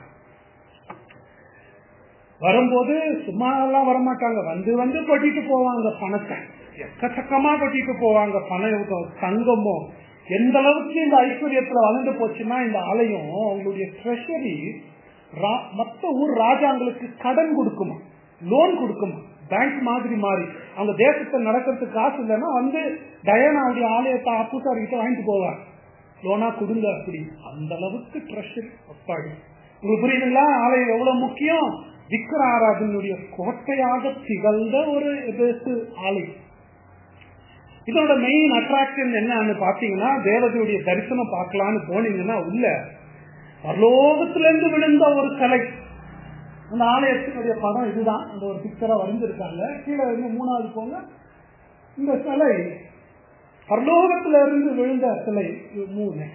வரும்போது சும்மா எல்லாம் வரமாட்டாங்க வந்து வந்து கொட்டிட்டு போவாங்க பணத்தை எக்கச்சக்கமா கொட்டிட்டு போவாங்க பணம் தங்கமோ எந்த அளவுக்கு இந்த ஐஸ்வர்யத்துல வளர்ந்து போச்சுன்னா இந்த ஆலயம் அவங்களுடைய ட்ரெஷரி மற்ற ஊர் ராஜாங்களுக்கு கடன் கொடுக்குமா லோன் கொடுக்குமா பேங்க் மாதிரி மாறி அவங்க தேசத்தை நடக்கிறதுக்கு காசு இல்லைன்னா வந்து டயனாவுடைய ஆலயத்தை பூசாரி கிட்ட வாங்கிட்டு போவாங்க லோனா கொடுங்க அப்படி அந்த அளவுக்கு ட்ரெஷரி ஒப்பாடி உங்களுக்கு புரியுதுங்களா ஆலயம் எவ்வளவு முக்கியம் விக்கிர ஆராதனுடைய கோட்டையாக திகழ்ந்த ஒரு ஆலயம் இதோட மெயின் அட்ராக்ஷன் என்னன்னு பாத்தீங்கன்னா தேவதையுடைய தரிசனம் பார்க்கலான்னு போனீங்கன்னா உள்ள பரலோகத்திலிருந்து விழுந்த ஒரு கலை அந்த ஆலயத்தினுடைய படம் இதுதான் அந்த ஒரு பிக்சரா வரைஞ்சிருக்காங்க கீழே இருந்து மூணாவது போங்க இந்த சிலை பரலோகத்துல இருந்து விழுந்த சிலை மூணு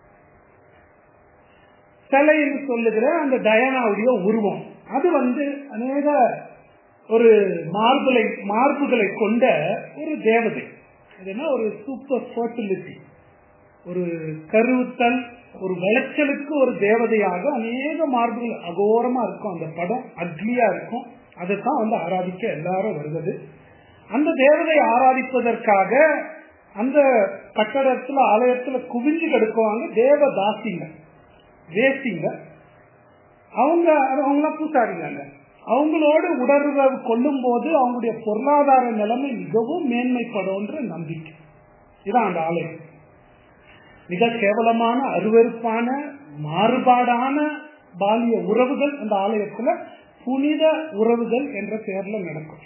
சிலை என்று சொல்லுகிற அந்த டயனாவுடைய உருவம் அது வந்து அநேக ஒரு மார்புகளை மார்புகளை கொண்ட ஒரு தேவதை அதுனா ஒரு சூப்பர் ஃபர்டிலிட்டி ஒரு கருவுத்தல் ஒரு விளைச்சலுக்கு ஒரு தேவதையாக அநேக மார்புகள் அகோரமா இருக்கும் அந்த படம் அக்லியா இருக்கும் அதைத்தான் வந்து ஆராதிக்க எல்லாரும் வருவது அந்த தேவதை ஆராதிப்பதற்காக அந்த கட்டடத்துல ஆலயத்துல குவிஞ்சு கிடக்குவாங்க தேவதாசிங்க வேசிங்க அவங்க அவங்களாம் பூசாரிங்க அவங்களோடு உடலுறவு கொள்ளும் போது அவங்களுடைய பொருளாதார நிலைமை மிகவும் மேன்மைப்படும்ன்ற நம்பிக்கை இதான் அந்த ஆலயம் மிக கேவலமான அருவறுப்பான மாறுபாடான பாலிய உறவுகள் அந்த ஆலயத்துல புனித உறவுகள் என்ற பெயர்ல நடக்கும்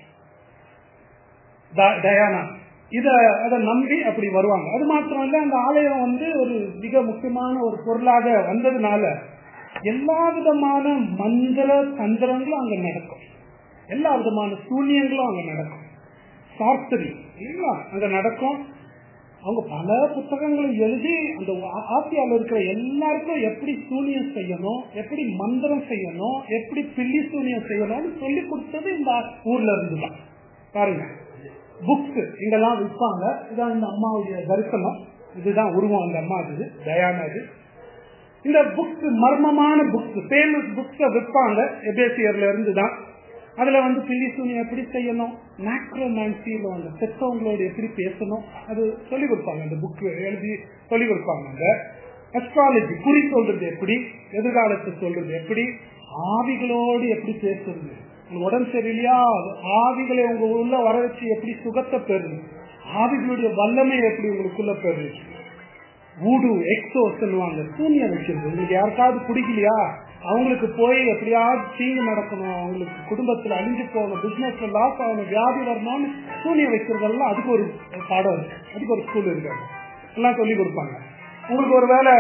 டயானா இத அதை நம்பி அப்படி வருவாங்க அது மாத்திரம் இல்ல அந்த ஆலயம் வந்து ஒரு மிக முக்கியமான ஒரு பொருளாக வந்ததுனால எல்லா விதமான மந்திர தந்திரங்களும் அங்க நடக்கும் எல்லா விதமான சூன்யங்களும் அங்க நடக்கும் சாஸ்திரி இல்லைங்களா அங்க நடக்கும் அவங்க பல புத்தகங்களை எழுதி அந்த ஆசியாவில் இருக்கிற எல்லாருக்கும் எப்படி சூனியம் செய்யணும் எப்படி மந்திரம் செய்யணும் எப்படி பில்லி சூனியம் செய்யணும்னு சொல்லி கொடுத்தது இந்த ஊர்ல இருந்துதான் பாருங்க புக்ஸ் இங்கெல்லாம் விற்பாங்க இதான் இந்த அம்மாவுடைய தரிசனம் இதுதான் உருவம் அந்த அம்மா இது தயானா இது இந்த புக்ஸ் மர்மமான புக்ஸ் ஃபேமஸ் புக்ஸ விற்பாங்க எபேசியர்ல இருந்து தான் அதுல வந்து பில்லி சூனியம் எப்படி செய்யணும் மேக்ரோமான்சியில வந்து செத்தவங்களோட எப்படி பேசணும் அது சொல்லிக் கொடுப்பாங்க அந்த புக் எழுதி சொல்லிக் கொடுப்பாங்க அந்த அஸ்ட்ராலஜி குறி சொல்றது எப்படி எதிர்காலத்தை சொல்றது எப்படி ஆவிகளோடு எப்படி பேசுறது உடம்பு சரியில்லையா ஆவிகளை உங்க உள்ள வர வச்சு எப்படி சுகத்தை பெறுது ஆவிகளுடைய வல்லமை எப்படி உங்களுக்குள்ள பெறுது ஊடு எக்ஸோ சொல்லுவாங்க சூனியம் வைக்கிறது உங்களுக்கு யாருக்காவது பிடிக்கலையா அவங்களுக்கு போய் எப்படியாவது தீங்கு நடக்கணும் அவங்களுக்கு குடும்பத்துல அழிஞ்சு போகணும் பிசினஸ்ல லாஸ் ஆகணும் வியாதி வரணும்னு சூனியம் வைக்கிறதெல்லாம் அதுக்கு ஒரு பாடம் இருக்கு அதுக்கு ஒரு ஸ்கூல் இருக்கு எல்லாம் சொல்லி கொடுப்பாங்க உங்களுக்கு ஒரு வேலை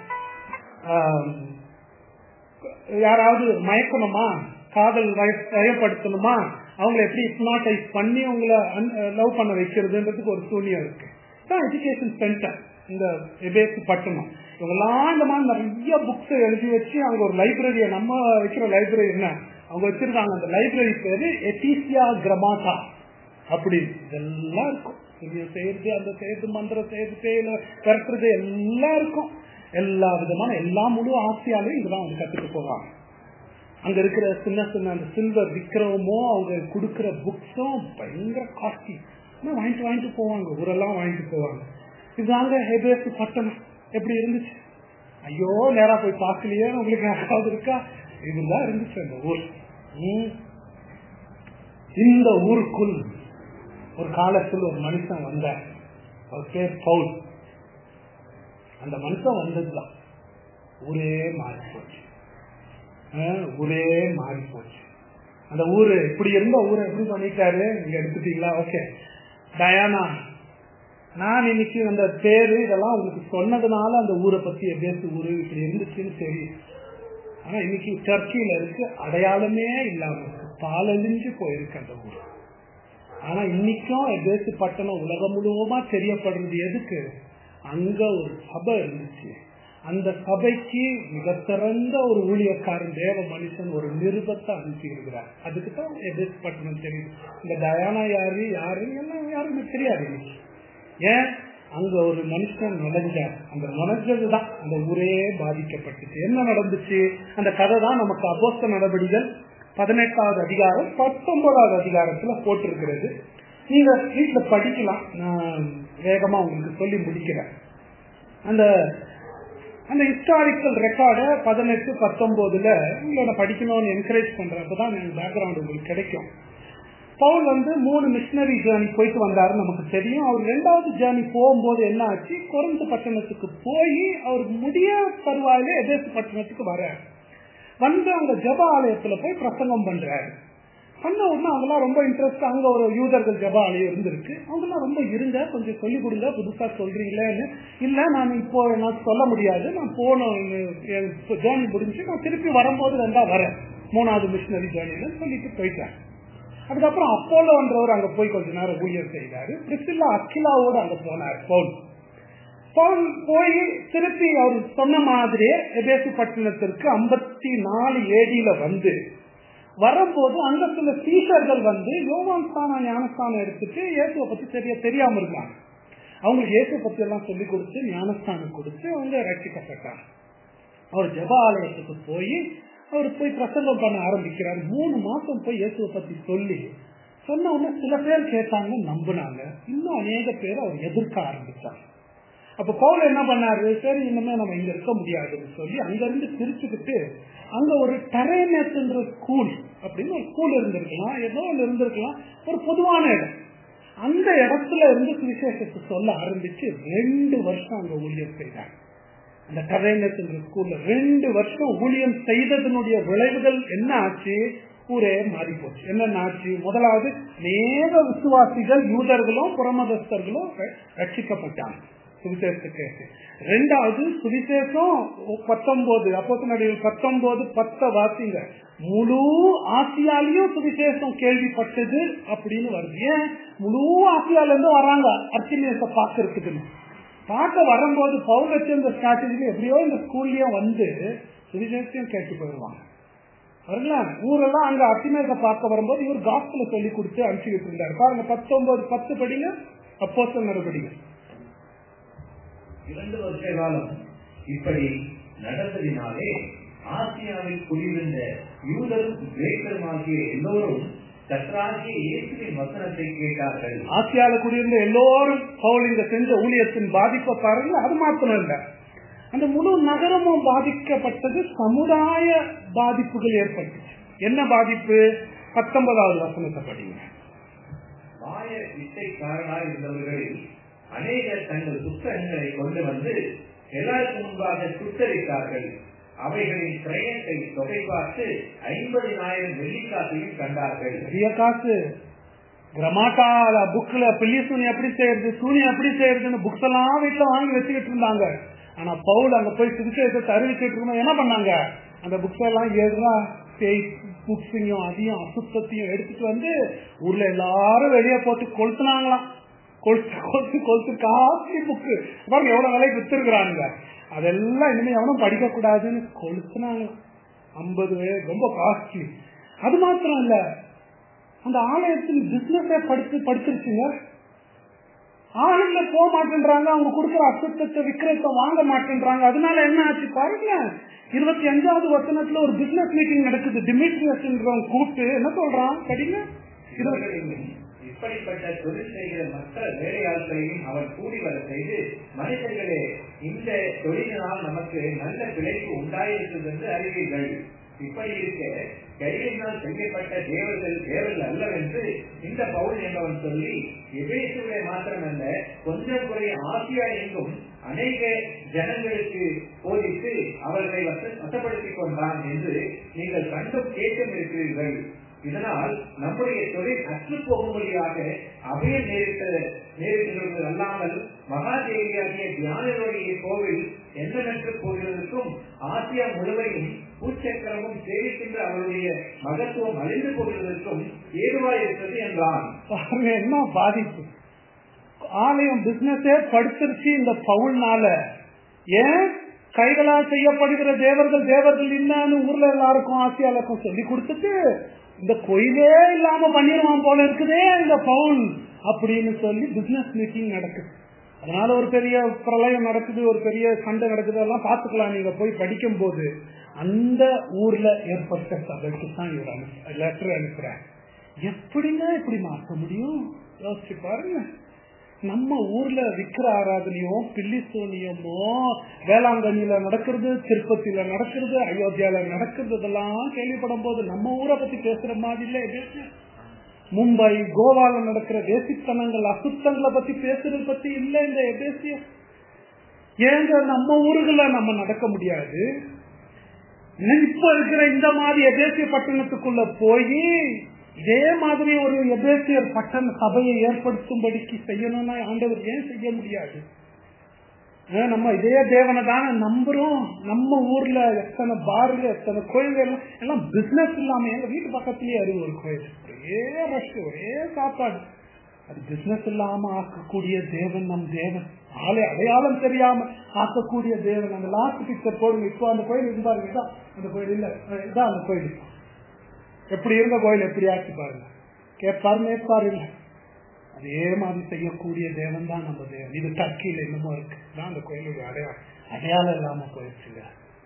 யாராவது மயக்கணுமா காதல் வயப்படுத்தணுமா அவங்களை எப்படி ஹிப்னாட்டைஸ் பண்ணி உங்களை லவ் பண்ண வைக்கிறதுன்றதுக்கு ஒரு சூனியம் இருக்கு எஜுகேஷன் சென்டர் இந்த எபேசு பட்டணம் இவங்கெல்லாம் இந்த மாதிரி நிறைய புக்ஸ் எழுதி வச்சு அங்க ஒரு லைப்ரரிய நம்ம வைக்கிற லைப்ரரி என்ன அவங்க வச்சிருக்காங்க அந்த லைப்ரரி பேரு எபிசியா கிரமாட்டா அப்படி இதெல்லாம் இருக்கும் இது செய்யறது அந்த செய்யறது மந்திரம் செய்யறது செய்யல கரெக்டுறது எல்லாம் இருக்கும் எல்லா விதமான எல்லா முழு ஆசையாலையும் இதெல்லாம் அவங்க கத்துட்டு போவாங்க அங்க இருக்கிற சின்ன சின்ன அந்த சில்வர் விக்கிரமோ அவங்க கொடுக்கிற புக்ஸும் பயங்கர காஸ்ட்லி வாங்கிட்டு வாங்கிட்டு போவாங்க ஊரெல்லாம் வாங்கிட்டு போவாங்க இதுதாங்க ஹெபேஸ் பட்டணம் எப்படி இருந்துச்சு ஐயோ நேரா போய் பார்க்கலையே உங்களுக்கு யாராவது இருக்கா இதுதான் இருந்துச்சு அந்த ஊர் இந்த ஊருக்குள் ஒரு காலத்தில் ஒரு மனுஷன் வந்தார் அவர் பேர் பவுல் அந்த மனுஷன் வந்ததுதான் ஊரே மாறி போச்சு ஊரே மாறி போச்சு அந்த ஊரு இப்படி இருந்த ஊரை எப்படி பண்ணிட்டாரு நீங்க எடுத்துட்டீங்களா ஓகே டயானா நான் இன்னைக்கு அந்த பேரு இதெல்லாம் உங்களுக்கு சொன்னதுனால அந்த ஊரை பத்தி பேசு ஊரு இப்படி இருந்துச்சுன்னு தெரியும் ஆனா இன்னைக்கு டர்க்கியில இருக்கு அடையாளமே இல்லாம பாலழிஞ்சு போயிருக்கு அந்த ஊர் ஆனா இன்னைக்கும் எபேசு பட்டணம் உலகம் முழுவதுமா தெரியப்படுறது எதுக்கு அங்க ஒரு சபை இருந்துச்சு அந்த சபைக்கு மிக சிறந்த ஒரு ஊழியக்காரன் தேவ மனுஷன் ஒரு நிருபத்தை அனுப்பி இருக்கிறார் அதுக்கு தான் எதிர்ப்பு பட்டணம் தெரியுது இந்த டயானா யாரு யாரு எல்லாம் யாருமே தெரியாது இன்னைக்கு. ஏன் அங்க ஒரு மனுஷன் நுழைஞ்சார் அந்த நுழைஞ்சதுதான் அந்த ஊரே பாதிக்கப்பட்டுச்சு என்ன நடந்துச்சு அந்த கதை தான் நமக்கு அபோஸ்த நடவடிகள் பதினெட்டாவது அதிகாரம் பத்தொன்பதாவது அதிகாரத்துல போட்டிருக்கிறது நீங்க வீட்டுல படிக்கலாம் நான் வேகமா உங்களுக்கு சொல்லி முடிக்கிறேன் அந்த அந்த ஹிஸ்டாரிக்கல் ரெக்கார்டை பதினெட்டு பத்தொன்பதுல உங்களோட படிக்கணும்னு என்கரேஜ் பண்றேன் அப்பதான் பேக்ரவுண்ட் உங்களுக்கு கிடைக்கும் பவுல் வந்து மூணு மிஷினரி ஜேர்னி போயிட்டு வந்தாருன்னு நமக்கு தெரியும் அவர் ரெண்டாவது ஜேர்னி போகும்போது என்ன ஆச்சு குறைந்த பட்டணத்துக்கு போய் அவர் முடிய தருவாயிலே எதேச பட்டணத்துக்கு வர வந்து அங்க ஜப ஆலயத்துல போய் பிரசங்கம் பண்றாரு பண்ண உடனே அவங்களாம் ரொம்ப இன்ட்ரெஸ்ட் அங்க ஒரு யூதர்கள் ஜப ஆலயம் இருந்திருக்கு அவங்களாம் ரொம்ப இருங்க கொஞ்சம் சொல்லிக் கொடுங்க புதுசா சொல்றீங்களேன்னு இல்ல நான் இப்போ நான் சொல்ல முடியாது நான் போனோம் ஜேர்னி முடிஞ்சு நான் திருப்பி வரும்போது ரெண்டா வரேன் மூணாவது மிஷினரி ஜேர்னில சொல்லிட்டு போயிட்டேன் அதுக்கப்புறம் அப்போலோன்றவர் அங்க போய் கொஞ்ச நேரம் ஊழியர் செய்தாரு பிரிசில்லா அக்கிலாவோடு அங்க போனார் பவுல் பவுல் போய் திருப்பி அவர் சொன்ன மாதிரியே எபேசு பட்டணத்திற்கு ஐம்பத்தி நாலு ஏடியில வந்து வரும்போது அங்க சில சீஷர்கள் வந்து யோவான் ஸ்தானம் ஞானஸ்தானம் எடுத்துட்டு இயேசுவை பத்தி தெரிய தெரியாம இருக்காங்க அவங்களுக்கு இயேசு பத்தி எல்லாம் சொல்லி கொடுத்து ஞானஸ்தானம் கொடுத்து அவங்க ரட்சிக்கப்பட்டாங்க அவர் ஜப ஆலயத்துக்கு போய் அவர் போய் பிரசங்கம் பண்ண ஆரம்பிக்கிறார் மூணு மாசம் போய் இயேசுவை பத்தி சொல்லி சொன்ன உடனே சில பேர் கேட்டாங்க நம்பினாங்க இன்னும் அநேக பேர் அவர் எதிர்க்க ஆரம்பிச்சாங்க அப்ப பவுல் என்ன பண்ணாரு சரி இனிமே நம்ம இங்க இருக்க முடியாதுன்னு சொல்லி அங்க இருந்து பிரிச்சுக்கிட்டு அங்க ஒரு டரேனஸ்ன்ற ஸ்கூல் அப்படின்னு ஒரு ஸ்கூல் இருந்திருக்கலாம் ஏதோ ஒன்று இருந்திருக்கலாம் ஒரு பொதுவான இடம் அந்த இடத்துல இருந்து சுவிசேஷத்தை சொல்ல ஆரம்பிச்சு ரெண்டு வருஷம் அங்க ஊழியம் செய்தாங்க அந்த டரேனஸ் என்ற ஸ்கூல்ல ரெண்டு வருஷம் ஊழியம் செய்ததனுடைய விளைவுகள் என்ன ஆச்சு ஊரே மாறி போச்சு என்னென்ன ஆச்சு முதலாவது அநேக விசுவாசிகள் யூதர்களும் புறமதஸ்தர்களும் ரட்சிக்கப்பட்டாங்க சுவிசேஷத்துக்கு ரெண்டாவது சுவிசேஷம் பத்தொன்பது அப்போ நடிகள் பத்தொன்பது பத்த வாசிங்க முழு ஆசியாலையும் சுவிசேஷம் கேள்விப்பட்டது அப்படின்னு வருது ஏன் முழு ஆசியால இருந்து வராங்க அர்ச்சனேச பாக்குறதுக்குன்னு பார்க்க வரும்போது பவுல் வச்சிருந்த ஸ்ட்ராட்டஜில எப்படியோ இந்த ஸ்கூல்லயும் வந்து சுவிசேஷத்தையும் கேட்டு போயிடுவாங்க வருங்களா ஊரெல்லாம் அங்க அத்திமேக பார்க்க வரும்போது இவர் காஸ்பிள சொல்லி கொடுத்து அனுப்பிச்சுக்கிட்டு இருந்தார் பாருங்க பத்தொன்பது பத்து படிங்க அப்போசல் நடபடிங்க இரண்டு வருஷ காலம் இப்படி நடந்ததினாலே ஆசியாவில் குடியிருந்த யூதரும் கிரேக்கரும் ஆகிய எல்லோரும் கத்ராகிய இயேசுவின் வசனத்தை கேட்டார்கள் ஆசியால குடியிருந்த எல்லோரும் பவுல் இங்க செஞ்ச ஊழியத்தின் பாதிப்பை பாருங்க அது மாத்திரம் இல்ல அந்த முழு நகரமும் பாதிக்கப்பட்டது சமுதாய பாதிப்புகள் ஏற்பட்டுச்சு என்ன பாதிப்பு பத்தொன்பதாவது வசனத்தை படிங்க மாய இசைக்காரனாய் இருந்தவர்களில் அநேகர் தங்கள் புத்தகங்களை கொண்டு வந்து எல்லாருக்கும் முன்பாக சுத்தரித்தார்கள் அவைகளின் கிரயத்தை தொகை பார்த்து ஐம்பதினாயிரம் வெள்ளிக்காசையும் கண்டார்கள் பெரிய காசு கிரமாட்டால புக்ல பில்லி சூனி எப்படி செய்யறது சூனி எப்படி செய்யறதுன்னு புக்ஸ் எல்லாம் வீட்டுல வாங்கி வச்சுக்கிட்டு இருந்தாங்க ஆனா பவுல் அங்க போய் சுவிசேஷத்தை அறிவிச்சிட்டு இருக்கணும் என்ன பண்ணாங்க அந்த புக்ஸ் எல்லாம் எதுனா பேய் புக்ஸையும் அதையும் அசுத்தத்தையும் எடுத்துட்டு வந்து ஊர்ல எல்லாரும் வெளியே போட்டு கொளுத்துனாங்களாம் கொளுத்து கொளுத்து கொளுத்து காஸ்ட்லி புக்கு பாருங்க எவ்வளவு விலைக்கு வித்துருக்குறாங்க அதெல்லாம் இனிமே எவனும் படிக்க கூடாதுன்னு கொளுத்துனாங்க ஐம்பது ரொம்ப காஸ்ட்லி அது மாத்திரம் இல்ல அந்த ஆலயத்தில் பிசினஸே படிச்சு படிச்சிருச்சுங்க ஆளுங்க போக மாட்டேன்றாங்க அவங்க கொடுக்குற அசுத்தத்தை விக்கிரத்தை வாங்க மாட்டேன்றாங்க அதனால என்ன ஆச்சு பாருங்க இருபத்தி அஞ்சாவது வசனத்துல ஒரு பிசினஸ் மீட்டிங் நடக்குது டிமிட்ரியஸ் கூப்பிட்டு என்ன சொல்றான் படிங்க இவர்களையும் இப்படிப்பட்ட தொழில் செய்கிற மற்ற வேலையாட்களையும் அவர் கூடி வர செய்து மனிதர்களே இந்த தொழிலினால் நமக்கு நல்ல பிழைப்பு உண்டாயிருக்கிறது என்று அறிவீர்கள் இப்படி இருக்க கையினால் செய்யப்பட்ட தேவர்கள் தேவர்கள் அல்லவென்று இந்த பவுல் என்பவன் சொல்லி எபேசுவை மாத்திரமல்ல கொஞ்சம் குறை ஆசியா எங்கும் அநேக ஜனங்களுக்கு போதித்து அவர்களை வச- வசப்படுத்திக் கொண்டான் என்று நீங்கள் கண்டும் கேட்டும் இருக்கிறீர்கள் இதனால் நம்முடைய தொழில் அற்று போகும்படியாக அபயம் நேரிட்ட நேரிட்டுகிறது அல்லாமல் மகாதேவியாகிய தியானருடைய கோவில் எண்ணற்று போகிறதற்கும் ஆசியா முழுவதையும் பூச்சக்கரமும் சேவிக்கின்ற அவருடைய மகத்துவம் அழிந்து போகிறதற்கும் ஏதுவாயிருக்கிறது என்றான் பாருங்க என்ன பாதிப்பு ஆலயம் பிசினஸே படுத்துருச்சு இந்த பவுல்னால ஏன் கைகளால் செய்யப்படுகிற தேவர்கள் தேவர்கள் என்னன்னு ஊர்ல எல்லாருக்கும் ஆசியாளுக்கும் சொல்லி கொடுத்துட்டு இந்த கோயிலே இல்லாம பண்ணிடுவான் போல இருக்குதே இந்த பவுன் அப்படின்னு சொல்லி பிசினஸ் மீட்டிங் நடக்குது அதனால ஒரு பெரிய பிரளயம் நடக்குது ஒரு பெரிய சண்டை நடக்குது எல்லாம் பாத்துக்கலாம் நீங்க போய் படிக்கும் போது அந்த ஊர்ல ஏற்பட்ட சபைக்கு தான் இவர் லெட்டர் அனுப்புறார் எப்படிங்க இப்படி மாற்ற முடியும் யோசிச்சு பாருங்க நம்ம ஊர்ல விக்கிர ஆராதனையோ பில்லி சோனியமோ வேளாங்கண்ணில நடக்கிறது திருப்பதியில நடக்கிறது அயோத்தியால நடக்கிறது இதெல்லாம் கேள்விப்படும் போது நம்ம ஊரை பத்தி பேசுற மாதிரி இல்ல எபேசியா மும்பை கோவால நடக்கிற தேசித்தனங்கள் அசுத்தங்களை பத்தி பேசுறது பத்தி இல்ல இந்த எபேசிய ஏங்க நம்ம ஊருக்குள்ள நம்ம நடக்க முடியாது இப்ப இருக்கிற இந்த மாதிரி எபேசிய பட்டணத்துக்குள்ள போய் இதே மாதிரி ஒரு எபேசியர் பட்டண சபையை ஏற்படுத்தும்படிக்கு செய்யணும்னா ஆண்டவர் ஏன் செய்ய முடியாது நம்ம இதே தேவனை தானே நம்புறோம் நம்ம ஊர்ல எத்தனை பார்ல எத்தனை கோயில்கள் எல்லாம் பிசினஸ் இல்லாம எங்க வீட்டு பக்கத்துலயே அறிவு ஒரு கோயில் ஒரே ரஷ் ஒரே சாப்பாடு அது பிசினஸ் இல்லாம ஆக்கக்கூடிய தேவன் நம் தேவன் ஆளை அடையாளம் தெரியாம ஆக்கக்கூடிய தேவன் அந்த லாஸ்ட் பிக்சர் போடுங்க இப்போ அந்த கோயில் இருந்தாருங்க இதான் அந்த கோயில் இல்ல இதான் அந்த கோயில் எப்படி இருந்த கோயில் எப்படி ஆச்சு பாருங்க கேட்பாரு மேற்பாரு இல்ல அதே மாதிரி செய்யக்கூடிய தேவன் தான் நம்ம தேவன் இது டர்க்கியில என்னமோ இருக்கு தான் அந்த கோயிலுடைய அடையாளம் அடையாளம் இல்லாம போயிடுச்சுங்க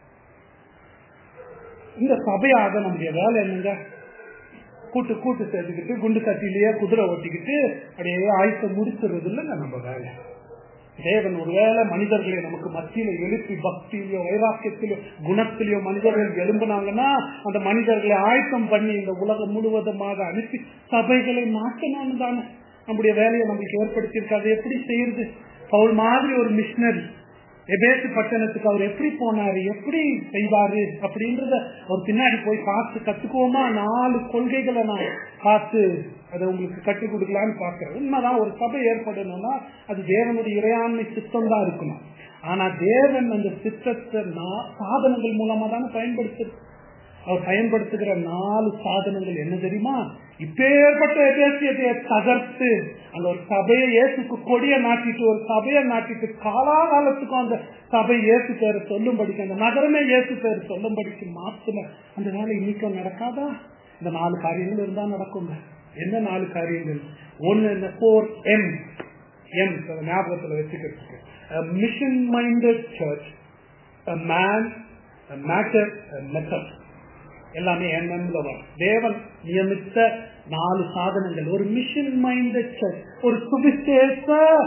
இந்த சபையாக நம்முடைய வேலை என்னங்க கூட்டு கூட்டு சேர்த்துக்கிட்டு குண்டு கட்டிலேயே குதிரை ஓட்டிக்கிட்டு அப்படியே ஆயுச முடிச்சுறது இல்லைங்க நம்ம வேலை தேவன் ஒருவேளை மனிதர்களை நமக்கு மத்தியில எழுப்பி பக்தியிலயோ வைராக்கியத்திலோ குணத்திலேயோ மனிதர்கள் எழும்புனாங்கன்னா அந்த மனிதர்களை ஆயத்தம் பண்ணி இந்த உலகம் முழுவதுமாக அனுப்பி சபைகளை மாற்றணும்னு தானே நம்முடைய வேலையை நமக்கு ஏற்படுத்தியிருக்கு அதை எப்படி செய்யறது பவுல் மாதிரி ஒரு மிஷினரி எபேசு பட்டணத்துக்கு அவர் எப்படி போனாரு எப்படி செய்வாரு அப்படின்றத அவர் பின்னாடி போய் பார்த்து கத்துக்குவோமா நாலு கொள்கைகளை நான் பார்த்து அதை உங்களுக்கு கற்றுக் கொடுக்கலான்னு பாக்குறேன் உண்மைதான் ஒரு சபை ஏற்படணும்னா அது தேவனுடைய இறையாண்மை சித்தம் தான் இருக்கணும் ஆனா தேவன் அந்த சித்தத்தை சாதனங்கள் மூலமா தானே பயன்படுத்து அவர் பயன்படுத்துகிற நாலு சாதனங்கள் என்ன தெரியுமா இப்பேற்பட்ட எபேசியத்தை தகர்த்து அந்த ஒரு சபையை இயேசுக்கு கொடிய நாட்டிட்டு ஒரு சபையை நாட்டிட்டு காலாகாலத்துக்கும் அந்த சபை இயேசு பேரை சொல்லும்படிக்கு அந்த நகரமே இயேசு பேர் சொல்லும்படிக்கு மாத்துல அந்த வேலை இன்னைக்கும் நடக்காதா இந்த நாலு காரியங்கள் இருந்தா நடக்குங்க என்ன நாலு காரியங்கள் ஒன்னு இந்த போர் எம் எம் ஞாபகத்துல வச்சுக்கிறதுக்கு mission minded church man matter method எல்லாமே என்எம்ல வரும் தேவன் நியமித்த நாலு சாதனங்கள் ஒரு மிஷன் மைண்டட் சர்ச் ஒரு சுவிசேஷ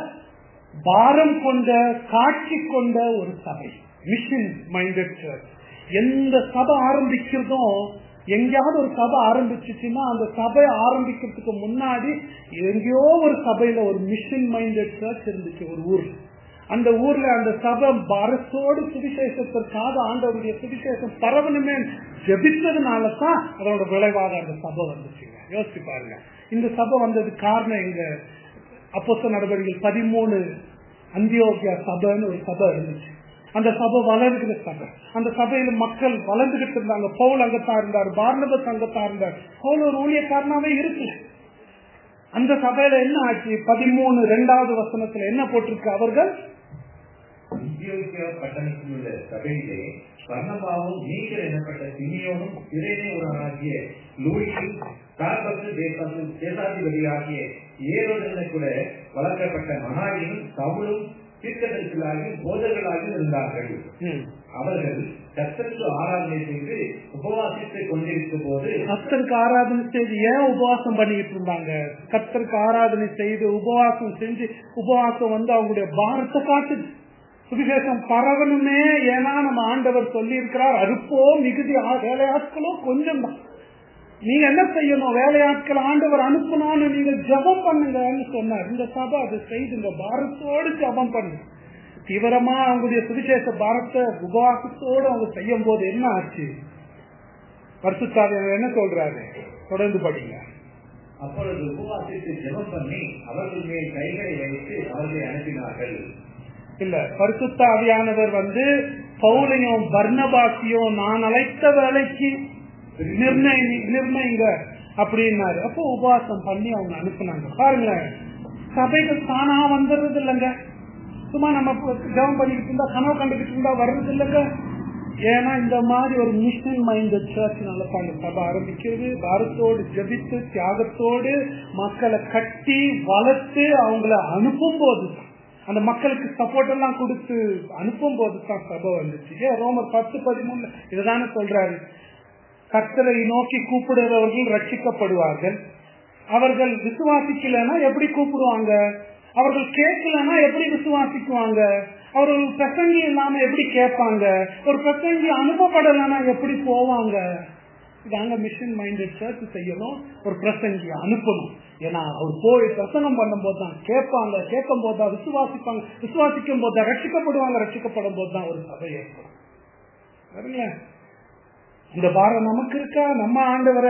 பாரம் கொண்ட காட்சி கொண்ட ஒரு சபை மிஷன் மைண்டட் சர்ச் எந்த சபை ஆரம்பிக்கிறதும் எங்கேயாவது ஒரு சபை ஆரம்பிச்சுச்சுன்னா அந்த சபை ஆரம்பிக்கிறதுக்கு முன்னாடி எங்கேயோ ஒரு சபையில ஒரு மிஷன் மைண்டட் சர்ச் இருந்துச்சு ஒரு ஊர் அந்த ஊர்ல அந்த சபை அரசோடு சுவிசேஷத்திற்காக ஆண்டவருடைய சுவிசேஷம் பரவணுமே ஜபித்ததுனால தான் அதோட விளைவாக அந்த சபை வந்துச்சுங்க யோசிச்சு பாருங்க இந்த சபை வந்தது காரணம் எங்க அப்போச நடவடிக்கைகள் பதிமூணு அந்தியோகியா சபைன்னு ஒரு சபை இருந்துச்சு அந்த சபை வளர்கிற சபை அந்த சபையில மக்கள் வளர்ந்துகிட்டு இருந்தாங்க பவுல் அங்கத்தான் இருந்தார் பார்னபஸ் அங்கத்தான் இருந்தார் பவுல் ஒரு ஊழியக்காரனாவே இருக்கு அந்த சபையில என்ன ஆச்சு பதிமூணு ரெண்டாவது வசனத்துல என்ன போட்டிருக்கு அவர்கள் அந்தியோகியா பட்டணத்தில் உள்ள சபையிலே பர்ணபாவும் நீக்கர் எனப்பட்ட சிமியோனும் சிறைனே ஒருவனாகிய லூயியும் கார்பத்து தேசாதி தேசாதிபதியாகிய ஏரோடனை கூட வளர்க்கப்பட்ட மகாயினும் சவுளும் தீர்க்கதரிசிகளாகியும் போதர்களாகியும் இருந்தார்கள் அவர்கள் கத்தருக்கு ஆராதனை செய்து உபவாசித்துக் கொண்டிருக்கும் போது கத்தருக்கு ஆராதனை செய்து ஏன் உபவாசம் பண்ணிட்டு இருந்தாங்க கத்தருக்கு ஆராதனை செய்து உபவாசம் செஞ்சு உபவாசம் வந்து அவங்களுடைய பாரத்தை காட்டுது சுவிசேஷம் பரவணுமே ஏன்னா நம்ம ஆண்டவர் சொல்லி இருக்கிறார் அறுப்போ மிகுதி வேலையாட்களோ கொஞ்சம் தான் நீங்க என்ன செய்யணும் வேலையாட்கள் ஆண்டவர் அனுப்பணும்னு நீங்க ஜபம் பண்ணுங்கன்னு சொன்னார் இந்த சபை அதை செய்துங்க பாரத்தோடு ஜபம் பண்ணுங்க தீவிரமா அவங்களுடைய சுவிசேஷ பாரத்தை உபவாசத்தோடு அவங்க செய்யும் போது என்ன ஆச்சு பரிசுத்தாவியர் என்ன சொல்றாரு தொடர்ந்து படிங்க அப்பொழுது உபவாசித்து ஜெபம் பண்ணி அவர்கள் மேல் கைகளை வைத்து அவர்களை அனுப்பினார்கள் இல்ல பரிசுத்த ஆவியானவர் வந்து பவுலையும் பர்ணபாசியும் நான் அழைத்த வேலைக்கு நிர்ணய நிர்ணயிங்க அப்படின்னாரு அப்போ உபவாசம் பண்ணி அவங்க அனுப்புனாங்க பாருங்க சபைகள் தானா வந்துடுறது இல்லைங்க சும்மா நம்ம ஜெபம் பண்ணிக்கிட்டு இருந்தா கனவு கண்டுகிட்டு இருந்தா வர்றது இல்லைங்க ஏன்னா இந்த மாதிரி ஒரு மிஷன் மைண்ட் சர்ச் நல்ல சபை ஆரம்பிக்கிறது பாரத்தோடு ஜபித்து தியாகத்தோடு மக்களை கட்டி வளர்த்து அவங்கள அனுப்பும் போது அந்த மக்களுக்கு சப்போர்ட் எல்லாம் கொடுத்து அனுப்பும் போது தான் சபை வந்துச்சு ஏன் ரோமர் பத்து பதிமூணு இதுதானே சொல்றாரு கர்த்தரை நோக்கி கூப்பிடுறவர்கள் ரட்சிக்கப்படுவார்கள் அவர்கள் விசுவாசிக்கலன்னா எப்படி கூப்பிடுவாங்க அவர்கள் கேட்கலன்னா எப்படி விசுவாசிக்குவாங்க அவர்கள் பிரசங்கி இல்லாம எப்படி கேட்பாங்க ஒரு பிரசங்கி அனுப்பப்படலைன்னா எப்படி போவாங்க இதாங்க மிஷன் மைண்டட் சர்ச் செய்யணும் ஒரு பிரசங்கி அனுப்பணும் ஏன்னா அவர் போய் பிரசங்கம் பண்ணும் போது தான் கேட்பாங்க கேட்கும் போது தான் விசுவாசிப்பாங்க விசுவாசிக்கும் போது தான் ரட்சிக்கப்படுவாங்க ரட்சிக்கப்படும் போது தான் ஒரு சபை ஏற்படும் சரிங்களா இந்த பாரம் நமக்கு இருக்கா நம்ம ஆண்டவரை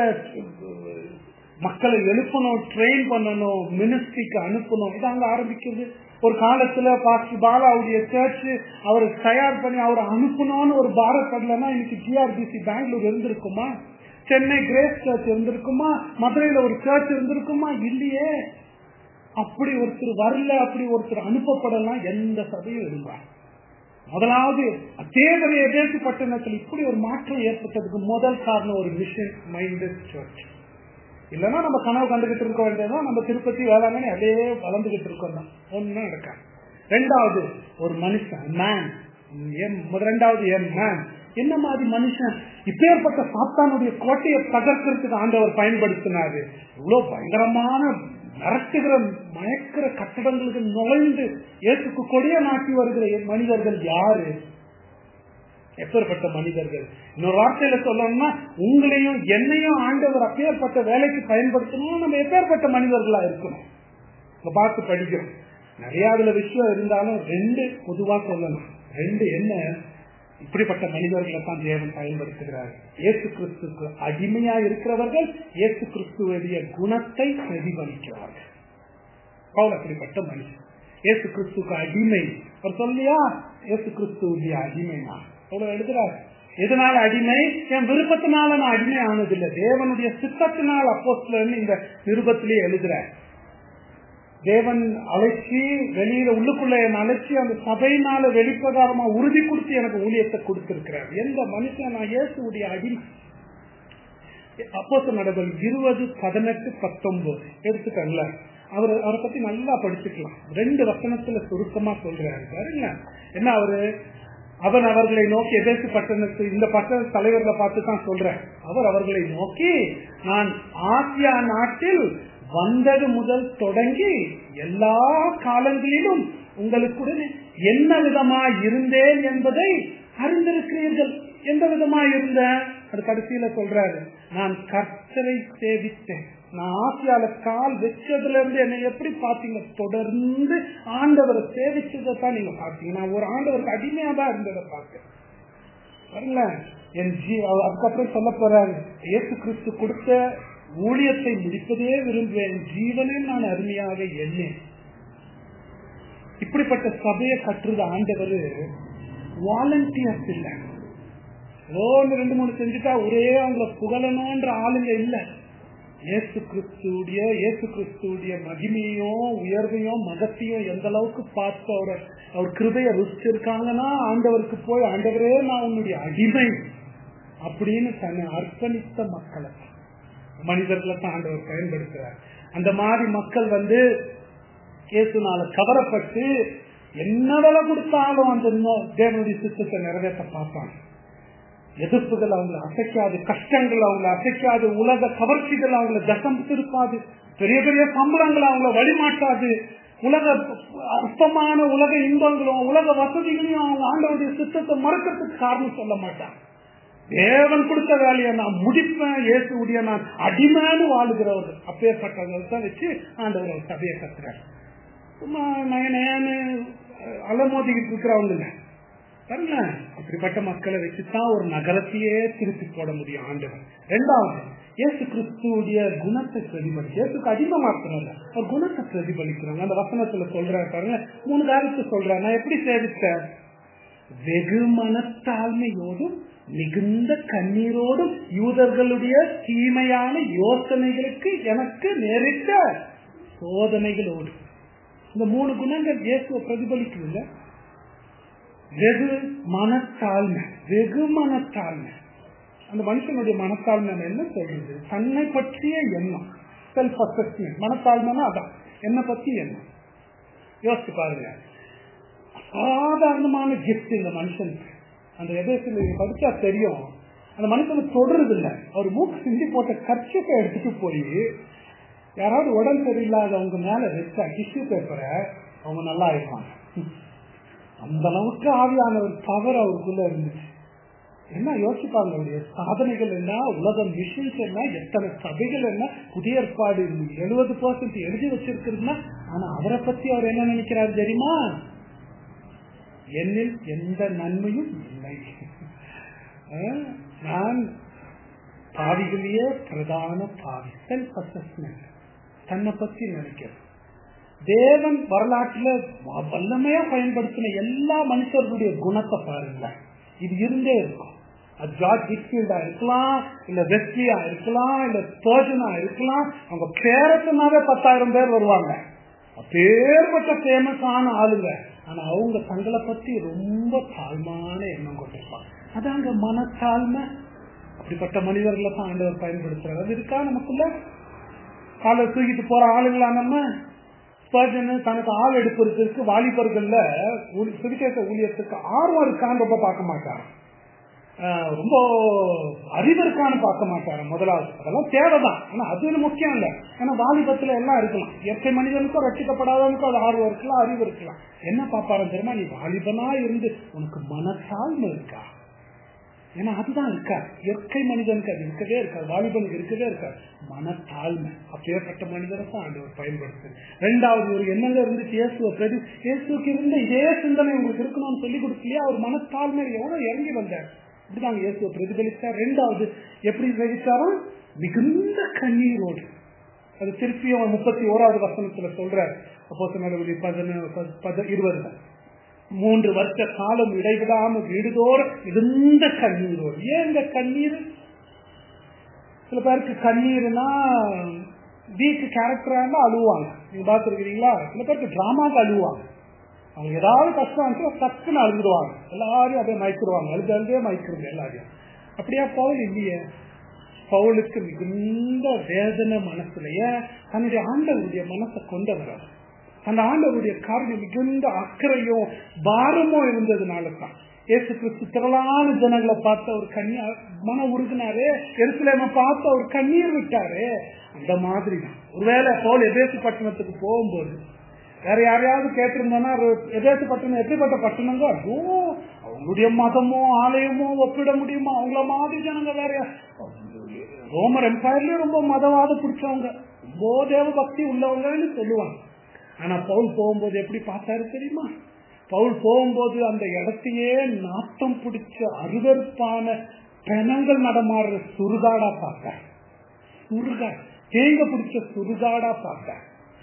மக்களை எழுப்பணும் ட்ரெயின் பண்ணணும் மினிஸ்ட்ரிக்கு அனுப்பணும் இது அங்க ஆரம்பிக்குது ஒரு காலத்துல பாஸ்டர் பாலாவுடைய சர்ச் அவரை தயார் பண்ணி அவரை அனுப்பணும்னு ஒரு பாரப்படலன்னா இன்னைக்கு ஜிஆர்பிசி பெங்களூர் இருந்திருக்குமா சென்னை கிரேஸ் சர்ச் இருந்திருக்குமா மதுரையில ஒரு சர்ச் இருந்திருக்குமா இல்லையே அப்படி ஒருத்தர் வரல அப்படி ஒருத்தர் அனுப்பப்படலாம் எந்த சபையும் இருந்தார் முதலாவது தேவரை எதேசி பட்டணத்தில் இப்படி ஒரு மாற்றம் ஏற்பட்டதுக்கு முதல் காரணம் ஒரு மிஷன் மைண்டட் சர்ச் இல்லைன்னா நம்ம கனவு கண்டுகிட்டு இருக்க வேண்டியதான் நம்ம திருப்பதி வேளாங்கண்ணி அப்படியே வளர்ந்துகிட்டு இருக்கோம் தான் ஒன்னும் நடக்காது ரெண்டாவது ஒரு மனுஷன் மேன் எம் ரெண்டாவது எம் மேன் என்ன மாதிரி மனுஷன் இப்பேற்பட்ட சாத்தானுடைய கோட்டையை தகர்க்கிறதுக்கு ஆண்டவர் பயன்படுத்தினாரு இவ்வளவு பயங்கரமான மிரட்டுகிற மயக்கிற கட்டடங்களுக்கு நுழைந்து ஏற்றுக்கு கொடிய நாட்டி வருகிற மனிதர்கள் யாரு எப்பேற்பட்ட மனிதர்கள் இன்னொரு வார்த்தையில சொல்லணும்னா உங்களையும் என்னையும் ஆண்டவர் அப்பேற்பட்ட வேலைக்கு பயன்படுத்தணும் நம்ம எப்பேற்பட்ட மனிதர்களா இருக்கணும் இப்ப பார்த்து படிக்கிறோம் நிறைய அதுல விஷயம் இருந்தாலும் ரெண்டு பொதுவா சொல்லணும் ரெண்டு என்ன இப்படிப்பட்ட மனிதர்களை தான் தேவன் பயன்படுத்துகிறார் இயேசு கிறிஸ்துக்கு அடிமையா இருக்கிறவர்கள் இயேசு கிறிஸ்துவடைய குணத்தை பிரதிபலிக்கிறார்கள் பவுல் அப்படிப்பட்ட மனுஷன் இயேசு கிறிஸ்துக்கு அடிமை அவர் சொல்லியா இயேசு கிறிஸ்துடைய அடிமை நான் அவ்வளவு எழுதுறாரு எதனால அடிமை என் விருப்பத்தினால நான் அடிமை ஆனதில்லை தேவனுடைய சித்தத்தினால் அப்போஸ்லன்னு இந்த நிருபத்திலே எழுதுறார் தேவன் அழைச்சி வெளியில உள்ளுக்குள்ள என் அழைச்சி அந்த சபையினால வெளிப்பிரகாரமா உறுதி கொடுத்து எனக்கு ஊழியத்தை கொடுத்திருக்கிறார் எந்த மனுஷன் நான் இயேசுடைய அடிமை அப்போச நடவல் இருபது பதினெட்டு பத்தொன்பது எடுத்துக்கல அவர் அவரை பத்தி நல்லா படிச்சுக்கலாம் ரெண்டு வசனத்துல சுருக்கமா சொல்றாரு பாருங்க என்ன அவரு அவன் அவர்களை நோக்கி எதேசு பட்டணத்து இந்த பட்டண தலைவர்களை பார்த்து தான் சொல்றேன் அவர் அவர்களை நோக்கி நான் ஆசியா நாட்டில் வந்தது முதல் தொடங்கி எல்லா காலங்களிலும் உங்களுக்குடன் என்ன விதமா இருந்தேன் என்பதை அறிந்திருக்கிறீர்கள் எந்த விதமா இருந்த அது கடைசியில சொல்றாரு நான் கர்த்தரை சேவித்தேன் நான் ஆசியால கால் வச்சதுல இருந்து என்னை எப்படி பாத்தீங்க தொடர்ந்து ஆண்டவரை சேவிச்சதை தான் நீங்க பாத்தீங்க நான் ஒரு ஆண்டவருக்கு அடிமையா தான் இருந்ததை பார்த்தேன் பாருங்களேன் என் ஜீ அதுக்கப்புறம் சொல்ல போறாரு இயேசு கிறிஸ்து கொடுத்த ஊழியத்தை முடிப்பதே விரும்புவேன் ஜீவனே நான் அருமையாக எண்ணேன் இப்படிப்பட்ட சபையை கட்டுறது ஆண்டவர் வாலண்டியர்ஸ் இல்லை ஒன்று ரெண்டு மூணு செஞ்சுட்டா ஒரே அவங்கள புகழணும்ன்ற ஆளுங்க இல்லை இயேசு கிறிஸ்துடைய இயேசு கிறிஸ்துடைய மகிமையும் உயர்வையும் மகத்தையும் எந்த அளவுக்கு பார்த்து அவரை அவர் கிருபைய ருசிச்சிருக்காங்கன்னா ஆண்டவருக்கு போய் ஆண்டவரே நான் உன்னுடைய அடிமை அப்படின்னு தன்னை அர்ப்பணித்த மக்களை மனிதர்களை தான் ஆண்டவர் பயன்படுத்துறார் அந்த மாதிரி மக்கள் வந்து கேசுனால கவரப்பட்டு என்ன விலை கொடுத்தாலும் அந்த தேவனுடைய சித்தத்தை நிறைவேற்ற பார்ப்பாங்க எதிர்ப்புகள் அவங்களை அசைக்காது கஷ்டங்கள் அவங்களை அசைக்காது உலக கவர்ச்சிகள் அவங்களை தசம் திருப்பாது பெரிய பெரிய சம்பளங்கள் அவங்கள வழிமாட்டாது உலக அற்பமான உலக இன்பங்களும் உலக வசதிகளையும் அவங்க ஆண்டவருடைய சித்தத்தை மறக்கிறதுக்கு காரணம் சொல்ல மாட்டாங்க தேவன் கொடுத்த வேலையை நான் முடிப்பேன் இயேசுடைய நான் அடிமைன்னு வாழுகிறவர்கள் அப்பேற்பட்டவர்கள் தான் வச்சு ஆண்டவர் சபையை கத்துறாரு சும்மா நயனேன்னு அலமோதிக்கிட்டு இருக்கிறவங்க பாருங்க அப்படிப்பட்ட மக்களை வச்சுதான் ஒரு நகரத்தையே திருப்பி போட முடியும் ஆண்டவர் ரெண்டாவது இயேசு கிறிஸ்துடைய குணத்தை பிரதிபலி இயேசுக்கு அடிமை மாத்திரம் இல்ல ஒரு குணத்தை பிரதிபலிக்கிறாங்க அந்த வசனத்துல சொல்றாரு பாருங்க மூணு காரியத்தை சொல்றேன் நான் எப்படி சேவித்தேன் வெகு மனத்தாழ்மையோடும் மிகுந்த கண்ணீரோடும் யூதர்களுடைய தீமையான யோசனைகளுக்கு எனக்கு நேரிட்ட சோதனைகளோடு இந்த மூணு குணங்கள் இயேசுவை பிரதிபலிக்குதுல்ல வெகு மனத்தாழ்மை வெகு மனத்தாழ்மை அந்த மனுஷனுடைய மனத்தாழ்மை நம்ம என்ன சொல்றது தன்னை பற்றிய எண்ணம் செல்ஃப் அசஸ்மெண்ட் மனத்தாழ்மைனா அதான் என்னை பத்தி எண்ணம் யோசிச்சு பாருங்க சாதாரணமான கிஃப்ட் இந்த மனுஷனுக்கு அந்த எதேசில் நீங்க படிச்சா தெரியும் அந்த மனுஷனுக்கு தொடர்றது இல்லை அவர் மூக்கு சிந்தி போட்ட கர்ச்சிப்பை எடுத்துட்டு போய் யாராவது உடம்பு சரியில்லாதவங்க மேல வச்சா டிஷ்யூ பேப்பரை அவங்க நல்லா இருப்பாங்க அந்த அளவுக்கு ஆவியானவர் பவர் அவருக்குள்ள இருந்துச்சு என்ன யோசிப்பாங்க அவருடைய சாதனைகள் என்ன உலகம் மிஷின்ஸ் என்ன எத்தனை சபைகள் என்ன புதிய ஏற்பாடு எழுபது பர்சன்ட் எழுதி வச்சிருக்கிறதுனா ஆனா அவரை பத்தி அவர் என்ன நினைக்கிறாரு தெரியுமா என்னில் எந்த நன்மையும் இல்லை அஹ், நான் பாவிகளையே பிரதான பாவி செல்ஃப் அசஸ்மெண்ட் தன்னை பத்தி நினைக்கிறது தேவன் வரலாற்றுல வ- வல்லமையா பயன்படுத்தின எல்லா மனுஷர்களுடைய குணத்தை பாருங்க இது இருந்தே இருக்கும் அது ஜார்ஜ் ஹிட்ஃபீல்டா இருக்கலாம் இல்ல வெஸ்லியா இருக்கலாம் இல்ல ஸ்பர்ஜனா இருக்கலாம் அவங்க பேரத்தினாவே பத்தாயிரம் பேர் வருவாங்க அப்பேற்பட்ட ஃபேமஸான ஆளுங்க ஆனா அவங்க தங்களை பத்தி ரொம்ப தாழ்மான எண்ணம் கொண்டிருப்பாங்க அதாங்க மனத்தாழ்மை அப்படிப்பட்ட மனிதர்களை தான் ஆண்டவர் பயன்படுத்துறாரு அது இருக்கா நமக்குள்ள காலை தூக்கிட்டு போற ஆளுங்களா நம்ம ஸ்பர்ஜன் தனக்கு ஆள் எடுப்பதற்கு வாலிபர்கள்ல ஊழி- சுவிசேஷ ஊழியத்துக்கு ஆர்வம் இருக்கான்னு ரொம்ப பார்க்க மாட்டார் ஆஹ் ரொம்ப அறிவு இருக்கான்னு பார்க்க மாட்டாரு முதலாவது அதெல்லாம் தேவைதான் ஆனா அது முக்கியம் இல்ல ஏன்னா வாலிபத்துல எல்லாம் இருக்கலாம் இயற்கை மனிதனுக்கும் ரட்சிக்கப்படாதவனுக்கும் அது ஆர்வம் இருக்கலாம் அறிவு இருக்கலாம் என்ன பாப்பாரு தெரியுமா நீ வாலிபனா இருந்து உனக்கு மனத்தாழ்மை இருக்கா ஏன்னா அதுதான் இருக்கா இயற்கை மனிதனுக்கு அது இருக்கவே இருக்காது வாலிபனுக்கு இருக்கவே இருக்காது மனத்தாழ்மை அப்பேற்பட்ட மனிதரை தான் ஆண்டவர் பயன்படுத்து ரெண்டாவது ஒரு எண்ணங்க இருந்துச்சு இயேசுவை பிரதி இயேசுக்கு இருந்த இதே சிந்தனை உங்களுக்கு இருக்கணும்னு சொல்லி கொடுக்கலையா அவர் மனத்தாழ்மை எவ்வளவு இறங்கி வந்தார் இப்படிதாங்க இயேசுவை பிரதிபலித்தார் ரெண்டாவது எப்படி பிரதிச்சாரோ மிகுந்த கண்ணீரோடு அது திருப்பியும் முப்பத்தி ஓராவது வசனத்துல சொல்றார் அப்போ பதின இருபதுல மூன்று வருஷ காலம் இடைவிடாம வீடுதோற இருந்த கண்ணீரோடு ஏன் இந்த கண்ணீர் சில பேருக்கு கண்ணீர்னா வீக் கேரக்டரா இருந்தா அழுவாங்க நீங்க பாத்துருக்கீங்களா சில பேருக்கு டிராமாக்கு அழுவாங்க அவங்க ஏதாவது கஷ்டம் இருந்துச்சுன்னா டக்குன்னு அழுதுடுவாங்க எல்லாரையும் அப்படியே மயக்கிடுவாங்க அழுது அழுதே மயக்கிறது எல்லாரையும் அப்படியா பவுல் இல்லையே பவுலுக்கு மிகுந்த வேதனை மனசுலயே தன்னுடைய ஆண்டவருடைய மனசை கொண்டவர் அவர். அந்த ஆண்டவருடைய காரியம் மிகுந்த அக்கறையும் பாரமும் இருந்ததுனால தான் ஏசு கிறிஸ்து திரளான ஜனங்களை பார்த்து அவர் கண்ணீர் மன உருகினாரு எருசலேம பார்த்து அவர் கண்ணீர் விட்டாரு அந்த மாதிரி தான் ஒருவேளை பவுல் எபேசு பட்டணத்துக்கு போகும்போது வேற யாரையாவது கேட்டிருந்தோம்னா எதேசு பட்டணம் எப்படிப்பட்ட பட்டணங்க ஐயோ அவங்களுடைய மதமோ ஆலயமோ ஒப்பிட முடியுமா அவங்கள மாதிரி ஜனங்க வேற யா- ரோமர் எம்பையர்லயும் ரொம்ப மதவாத பிடிச்சவங்க ரொம்ப தேவ பக்தி உள்ளவங்கன்னு சொல்லுவாங்க ஆனா பவுல் போகும்போது எப்படி பார்த்தாரு தெரியுமா பவுல் போகும்போது அந்த இடத்தையே நாட்டம் பிடிச்ச அருவருப்பான பிணங்கள் நடமாடுற சுருகாடா பார்த்தார் சுருகா தேங்க பிடிச்ச சுருகாடா பார்த்தார்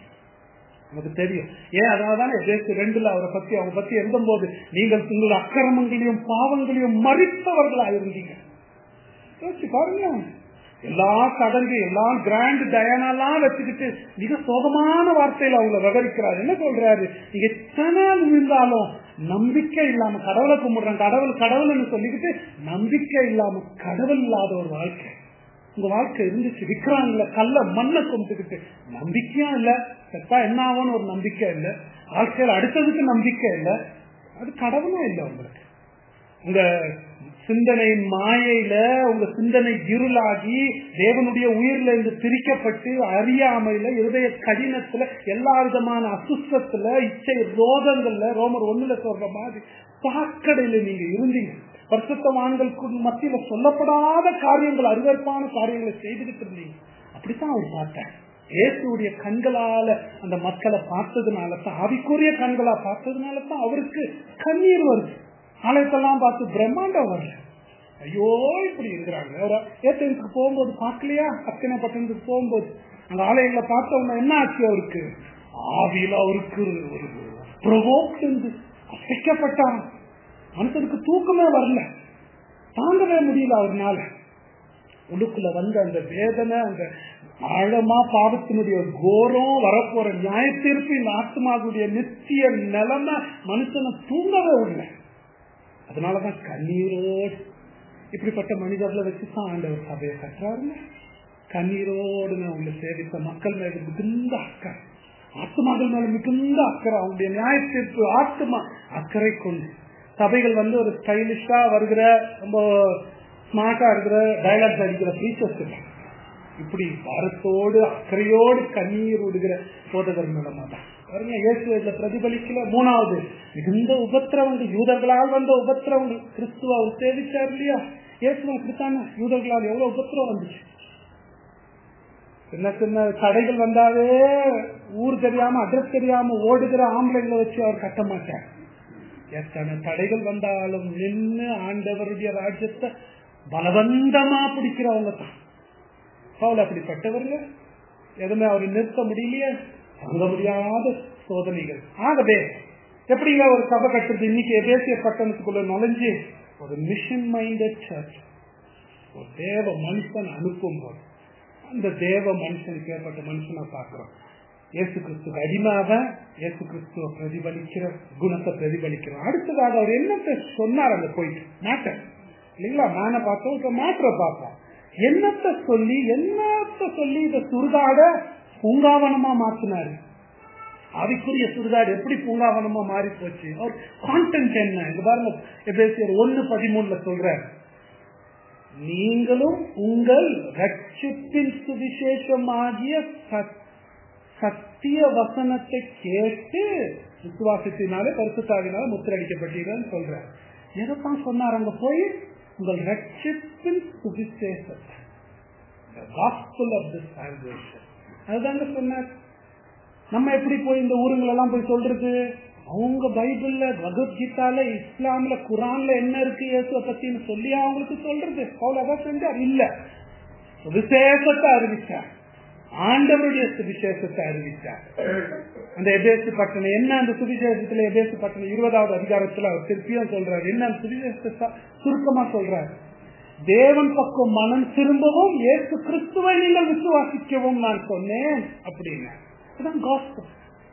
நமக்கு தெரியும் ஏன் அதனாலதான் எபேசு ரெண்டுல அவரை பத்தி அவங்க பத்தி எழுதும்போது நீங்கள் உங்கள் அக்கிரமங்களையும் பாவங்களையும் மறித்தவர்களா இருந்தீங்க யோசிச்சு பாருங்க எல்லா சடங்கு எல்லா கிராண்ட் டயானாலாம் வச்சுக்கிட்டு மிக சோகமான வார்த்தையில அவங்கள விவரிக்கிறாரு என்ன சொல்றாரு நீங்க எத்தனை நாள் இருந்தாலும் நம்பிக்கை இல்லாம கடவுளை கும்பிடுறேன் கடவுள் கடவுள்னு சொல்லிக்கிட்டு நம்பிக்கை இல்லாம கடவுள் இல்லாத ஒரு வாழ்க்கை உங்க வாழ்க்கை இருந்துச்சு விக்கிறாங்கல்ல கல்ல மண்ணை கும்பிட்டுக்கிட்டு நம்பிக்கையும் இல்ல செத்தா என்ன ஆகும்னு ஒரு நம்பிக்கை இல்ல வாழ்க்கையில அடுத்ததுக்கு நம்பிக்கை இல்ல அது கடவுளும் இல்லை உங்களுக்கு உங்க சிந்தனையின் மாயையில உங்க சிந்தனை இருளாகி தேவனுடைய உயிர்ல இருந்து பிரிக்கப்பட்டு அறியாமையில இருதய கடினத்துல எல்லா விதமான அசுத்தத்துல இச்சை ரோகங்கள்ல ரோமர் ஒண்ணுல சொல்ற மாதிரி சாக்கடையில நீங்க இருந்தீங்க பரிசுத்தவான்களுக்கு மத்தியில சொல்லப்படாத காரியங்கள் அருவருப்பான காரியங்களை செய்துகிட்டு இருந்தீங்க அப்படித்தான் அவர் பார்த்தார் இயேசுடைய கண்களால அந்த மக்களை பார்த்ததுனால தான் ஆவிக்குரிய கண்களா பார்த்ததுனால தான் அவருக்கு கண்ணீர் வருது ஆலயத்தெல்லாம் பார்த்து பிரம்மாண்டம் வரல ஐயோ இப்படி இருக்கிறாங்க ஒரு ஏத்தனுக்கு போகும்போது பார்க்கலையா அத்தனை பட்டணத்துக்கு போகும்போது அந்த ஆலயங்களை பார்த்தவங்க என்ன ஆச்சு அவருக்கு ஆவியில அவருக்கு ஒரு ப்ரொவோக் இருந்து அசைக்கப்பட்டான் மனுஷனுக்கு தூக்கமே வரல தாங்கவே முடியல அவர்னால உள்ளுக்குள்ள வந்த அந்த வேதனை அந்த ஆழமா பாவத்தினுடைய கோரம் வரப்போற நியாய தீர்ப்பு இந்த ஆத்மாவுடைய நித்திய நிலைமை மனுஷனை தூங்கவே விடல அதனாலதான் கண்ணீரோடு இப்படிப்பட்ட மனிதர்களை வச்சுதான் ஆண்டவர் சபையை கட்டுறாருங்க கண்ணீரோடு நான் உங்களை சேவித்த மக்கள் மேல மிகுந்த அக்கறை ஆத்மாக்கள் மேல மிகுந்த அக்கறை அவங்களுடைய நியாய தீர்ப்பு ஆத்மா அக்கறை கொண்டு சபைகள் வந்து ஒரு ஸ்டைலிஷா வருகிற ரொம்ப ஸ்மார்ட்டா இருக்கிற டைலாக்ஸ் அடிக்கிற ஃபீச்சர்ஸ் இல்லை இப்படி பாரத்தோடு அக்கறையோடு கண்ணீர் விடுகிற போதகர் மூலமா தான் பாருங்க இயேசு இதுல பிரதிபலிக்கல மூணாவது மிகுந்த உபத்திரவங்கள் யூதர்களால் வந்த உபத்திரவங்கள் கிறிஸ்துவ அவர் சேவிச்சார் இல்லையா இயேசுவன் அப்படித்தானே யூதர்களால் எவ்வளவு உபத்திரவம் வந்துச்சு சின்ன சின்ன தடைகள் வந்தாவே ஊர் தெரியாம அட்ரஸ் தெரியாம ஓடுகிற ஆம்பளைங்களை வச்சு அவர் கட்ட மாட்டார் எத்தனை தடைகள் வந்தாலும் நின்று ஆண்டவருடைய ராஜ்யத்தை பலவந்தமா பிடிக்கிறவங்க தான் பவுல் அப்படிப்பட்டவருங்க எதுவுமே அவர் நிறுத்த முடியலையே தாங்க முடியாத சோதனைகள் ஆகவே எப்படிங்க ஒரு சபை கட்டுறது இன்னைக்கு தேசிய பட்டணத்துக்குள்ள நுழைஞ்சு ஒரு மிஷன் மைண்டட் சர்ச் ஒரு தேவ மனுஷன் அனுப்பும் போது அந்த தேவ மனுஷனுக்கு ஏற்பட்ட மனுஷனை பார்க்கிறோம் இயேசு கிறிஸ்துவ அடிமாக இயேசு கிறிஸ்துவ பிரதிபலிக்கிற குணத்தை பிரதிபலிக்கிறோம் அடுத்ததாக அவர் என்னத்தை சொன்னார் அங்க போயிட்டு மேட்டர் இல்லைங்களா மேனை பார்த்தோம் இப்ப மேட்டரை பார்த்தோம் என்னத்தை சொல்லி என்னத்தை சொல்லி இந்த சுருகாட பூங்காவனமா மாத்தினாரு அதுக்குரிய சுடுகாடு எப்படி பூங்காவனமா மாறி போச்சு அவர் கான்டென்ட் என்ன இது பாருங்க எபேசியர் ஒன்னு பதிமூணுல சொல்ற நீங்களும் உங்கள் ரட்சிப்பின் சுவிசேஷமாகிய சத்திய வசனத்தை கேட்டு விசுவாசத்தினாலே பரிசுத்தாவினால முத்திரடிக்கப்பட்டீர்கள் சொல்ற எதைத்தான் சொன்னார் அங்க போய் உங்கள் ரட்சிப்பின் சுவிசேஷத்தை காஸ்பல் ஆஃப் திஸ் சால்வேஷன் அதுதாங்க சொன்னார் நம்ம எப்படி போய் இந்த ஊருங்களெல்லாம் போய் சொல்றது அவங்க பைபிள்ல பகவத்கீதால இஸ்லாம்ல குரான்ல என்ன இருக்கு இயேசுவ பத்தின்னு சொல்லி அவங்களுக்கு சொல்றது அவ்வளவுதான் செஞ்சார் இல்ல விசேஷத்தை அறிவிச்சார் ஆண்டவருடைய சுவிசேஷத்தை அறிவிச்சார் அந்த எபேசு பட்டணம் என்ன அந்த சுவிசேஷத்துல எபேசு பட்டணம் இருபதாவது அதிகாரத்துல அவர் திருப்பியும் சொல்றாரு என்ன அந்த சுவிசேஷத்தை சுருக்கமா சொல்றாரு தேவன் பக்கம் மனம் திரும்பவும் இயேசு கிறிஸ்துவை நீங்கள் விசுவாசிக்கவும் நான் சொன்னேன் அப்படின்னு அதான் காஸ்பல்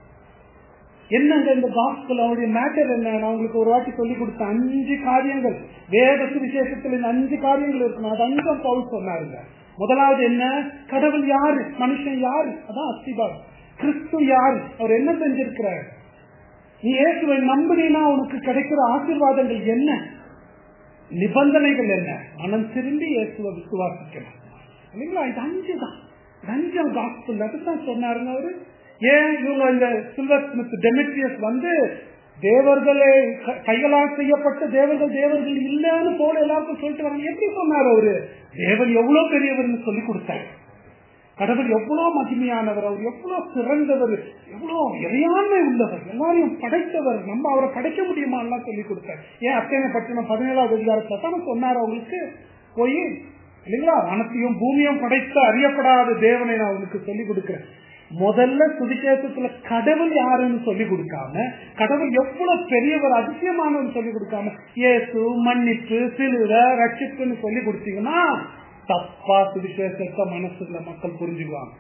என்னங்க இந்த காஸ்பல் அவருடைய மேட்டர் என்ன நான் உங்களுக்கு ஒரு வாட்டி சொல்லி கொடுத்த அஞ்சு காரியங்கள் வேத சுவிசேஷத்துல இந்த அஞ்சு காரியங்கள் இருக்கணும் அது அங்க பவுல் சொன்னாருங்க முதலாவது என்ன கடவுள் யாரு மனுஷன் யாரு அதான் அஸ்திபாரம் கிறிஸ்து யாரு அவர் என்ன செஞ்சிருக்கிறார் நீ இயேசுவை நம்பினா உனக்கு கிடைக்கிற ஆசீர்வாதங்கள் என்ன நிபந்தனைகள் என்ன மனம் திரும்பி இயேசுவை விசுவாசிக்கணும் இல்லைங்களா இது அஞ்சு தான் அஞ்சு காஸ்பல் அதுதான் சொன்னாருங்க அவரு ஏன் இவங்க இந்த சில்வர் ஸ்மித் டெமிட்ரியஸ் வந்து தேவர்களை கைகளால் செய்யப்பட்ட தேவர்கள் தேவர்கள் இல்லைன்னு போல எல்லாருக்கும் சொல்லிட்டு வராங்க எப்படி சொன்னார் அவரு தேவன் எவ்வளவு பெரியவர்னு சொல்லி கொடுத்தாரு கடவுள் எவ்வளவு மகிமையானவர் அவர் எவ்வளவு சிறந்தவர் எவ்வளவு இறையாண்மை உள்ளவர் எல்லாரையும் படைத்தவர் நம்ம அவரை படைக்க முடியுமா எல்லாம் சொல்லி கொடுத்தார் ஏன் அத்தனை பட்டினம் பதினேழாவது அதிகாரத்துல தான் சொன்னார் அவங்களுக்கு போய் இல்லைங்களா வனத்தையும் பூமியும் படைத்த அறியப்படாத தேவனை நான் அவங்களுக்கு சொல்லி கொடுக்கிறேன் முதல்ல சுவிசேஷத்துல கடவுள் யாருன்னு சொல்லி கொடுக்காம கடவுள் எவ்வளவு பெரியவர் அதிசயமானவர் சொல்லி கொடுக்காம இயேசு மன்னிப்பு சிலுவை ரட்சிப்புன்னு சொல்லி கொடுத்தீங்கன்னா தப்பா சுவிசேஷத்தை மனசுல மக்கள் புரிஞ்சுக்குவாங்க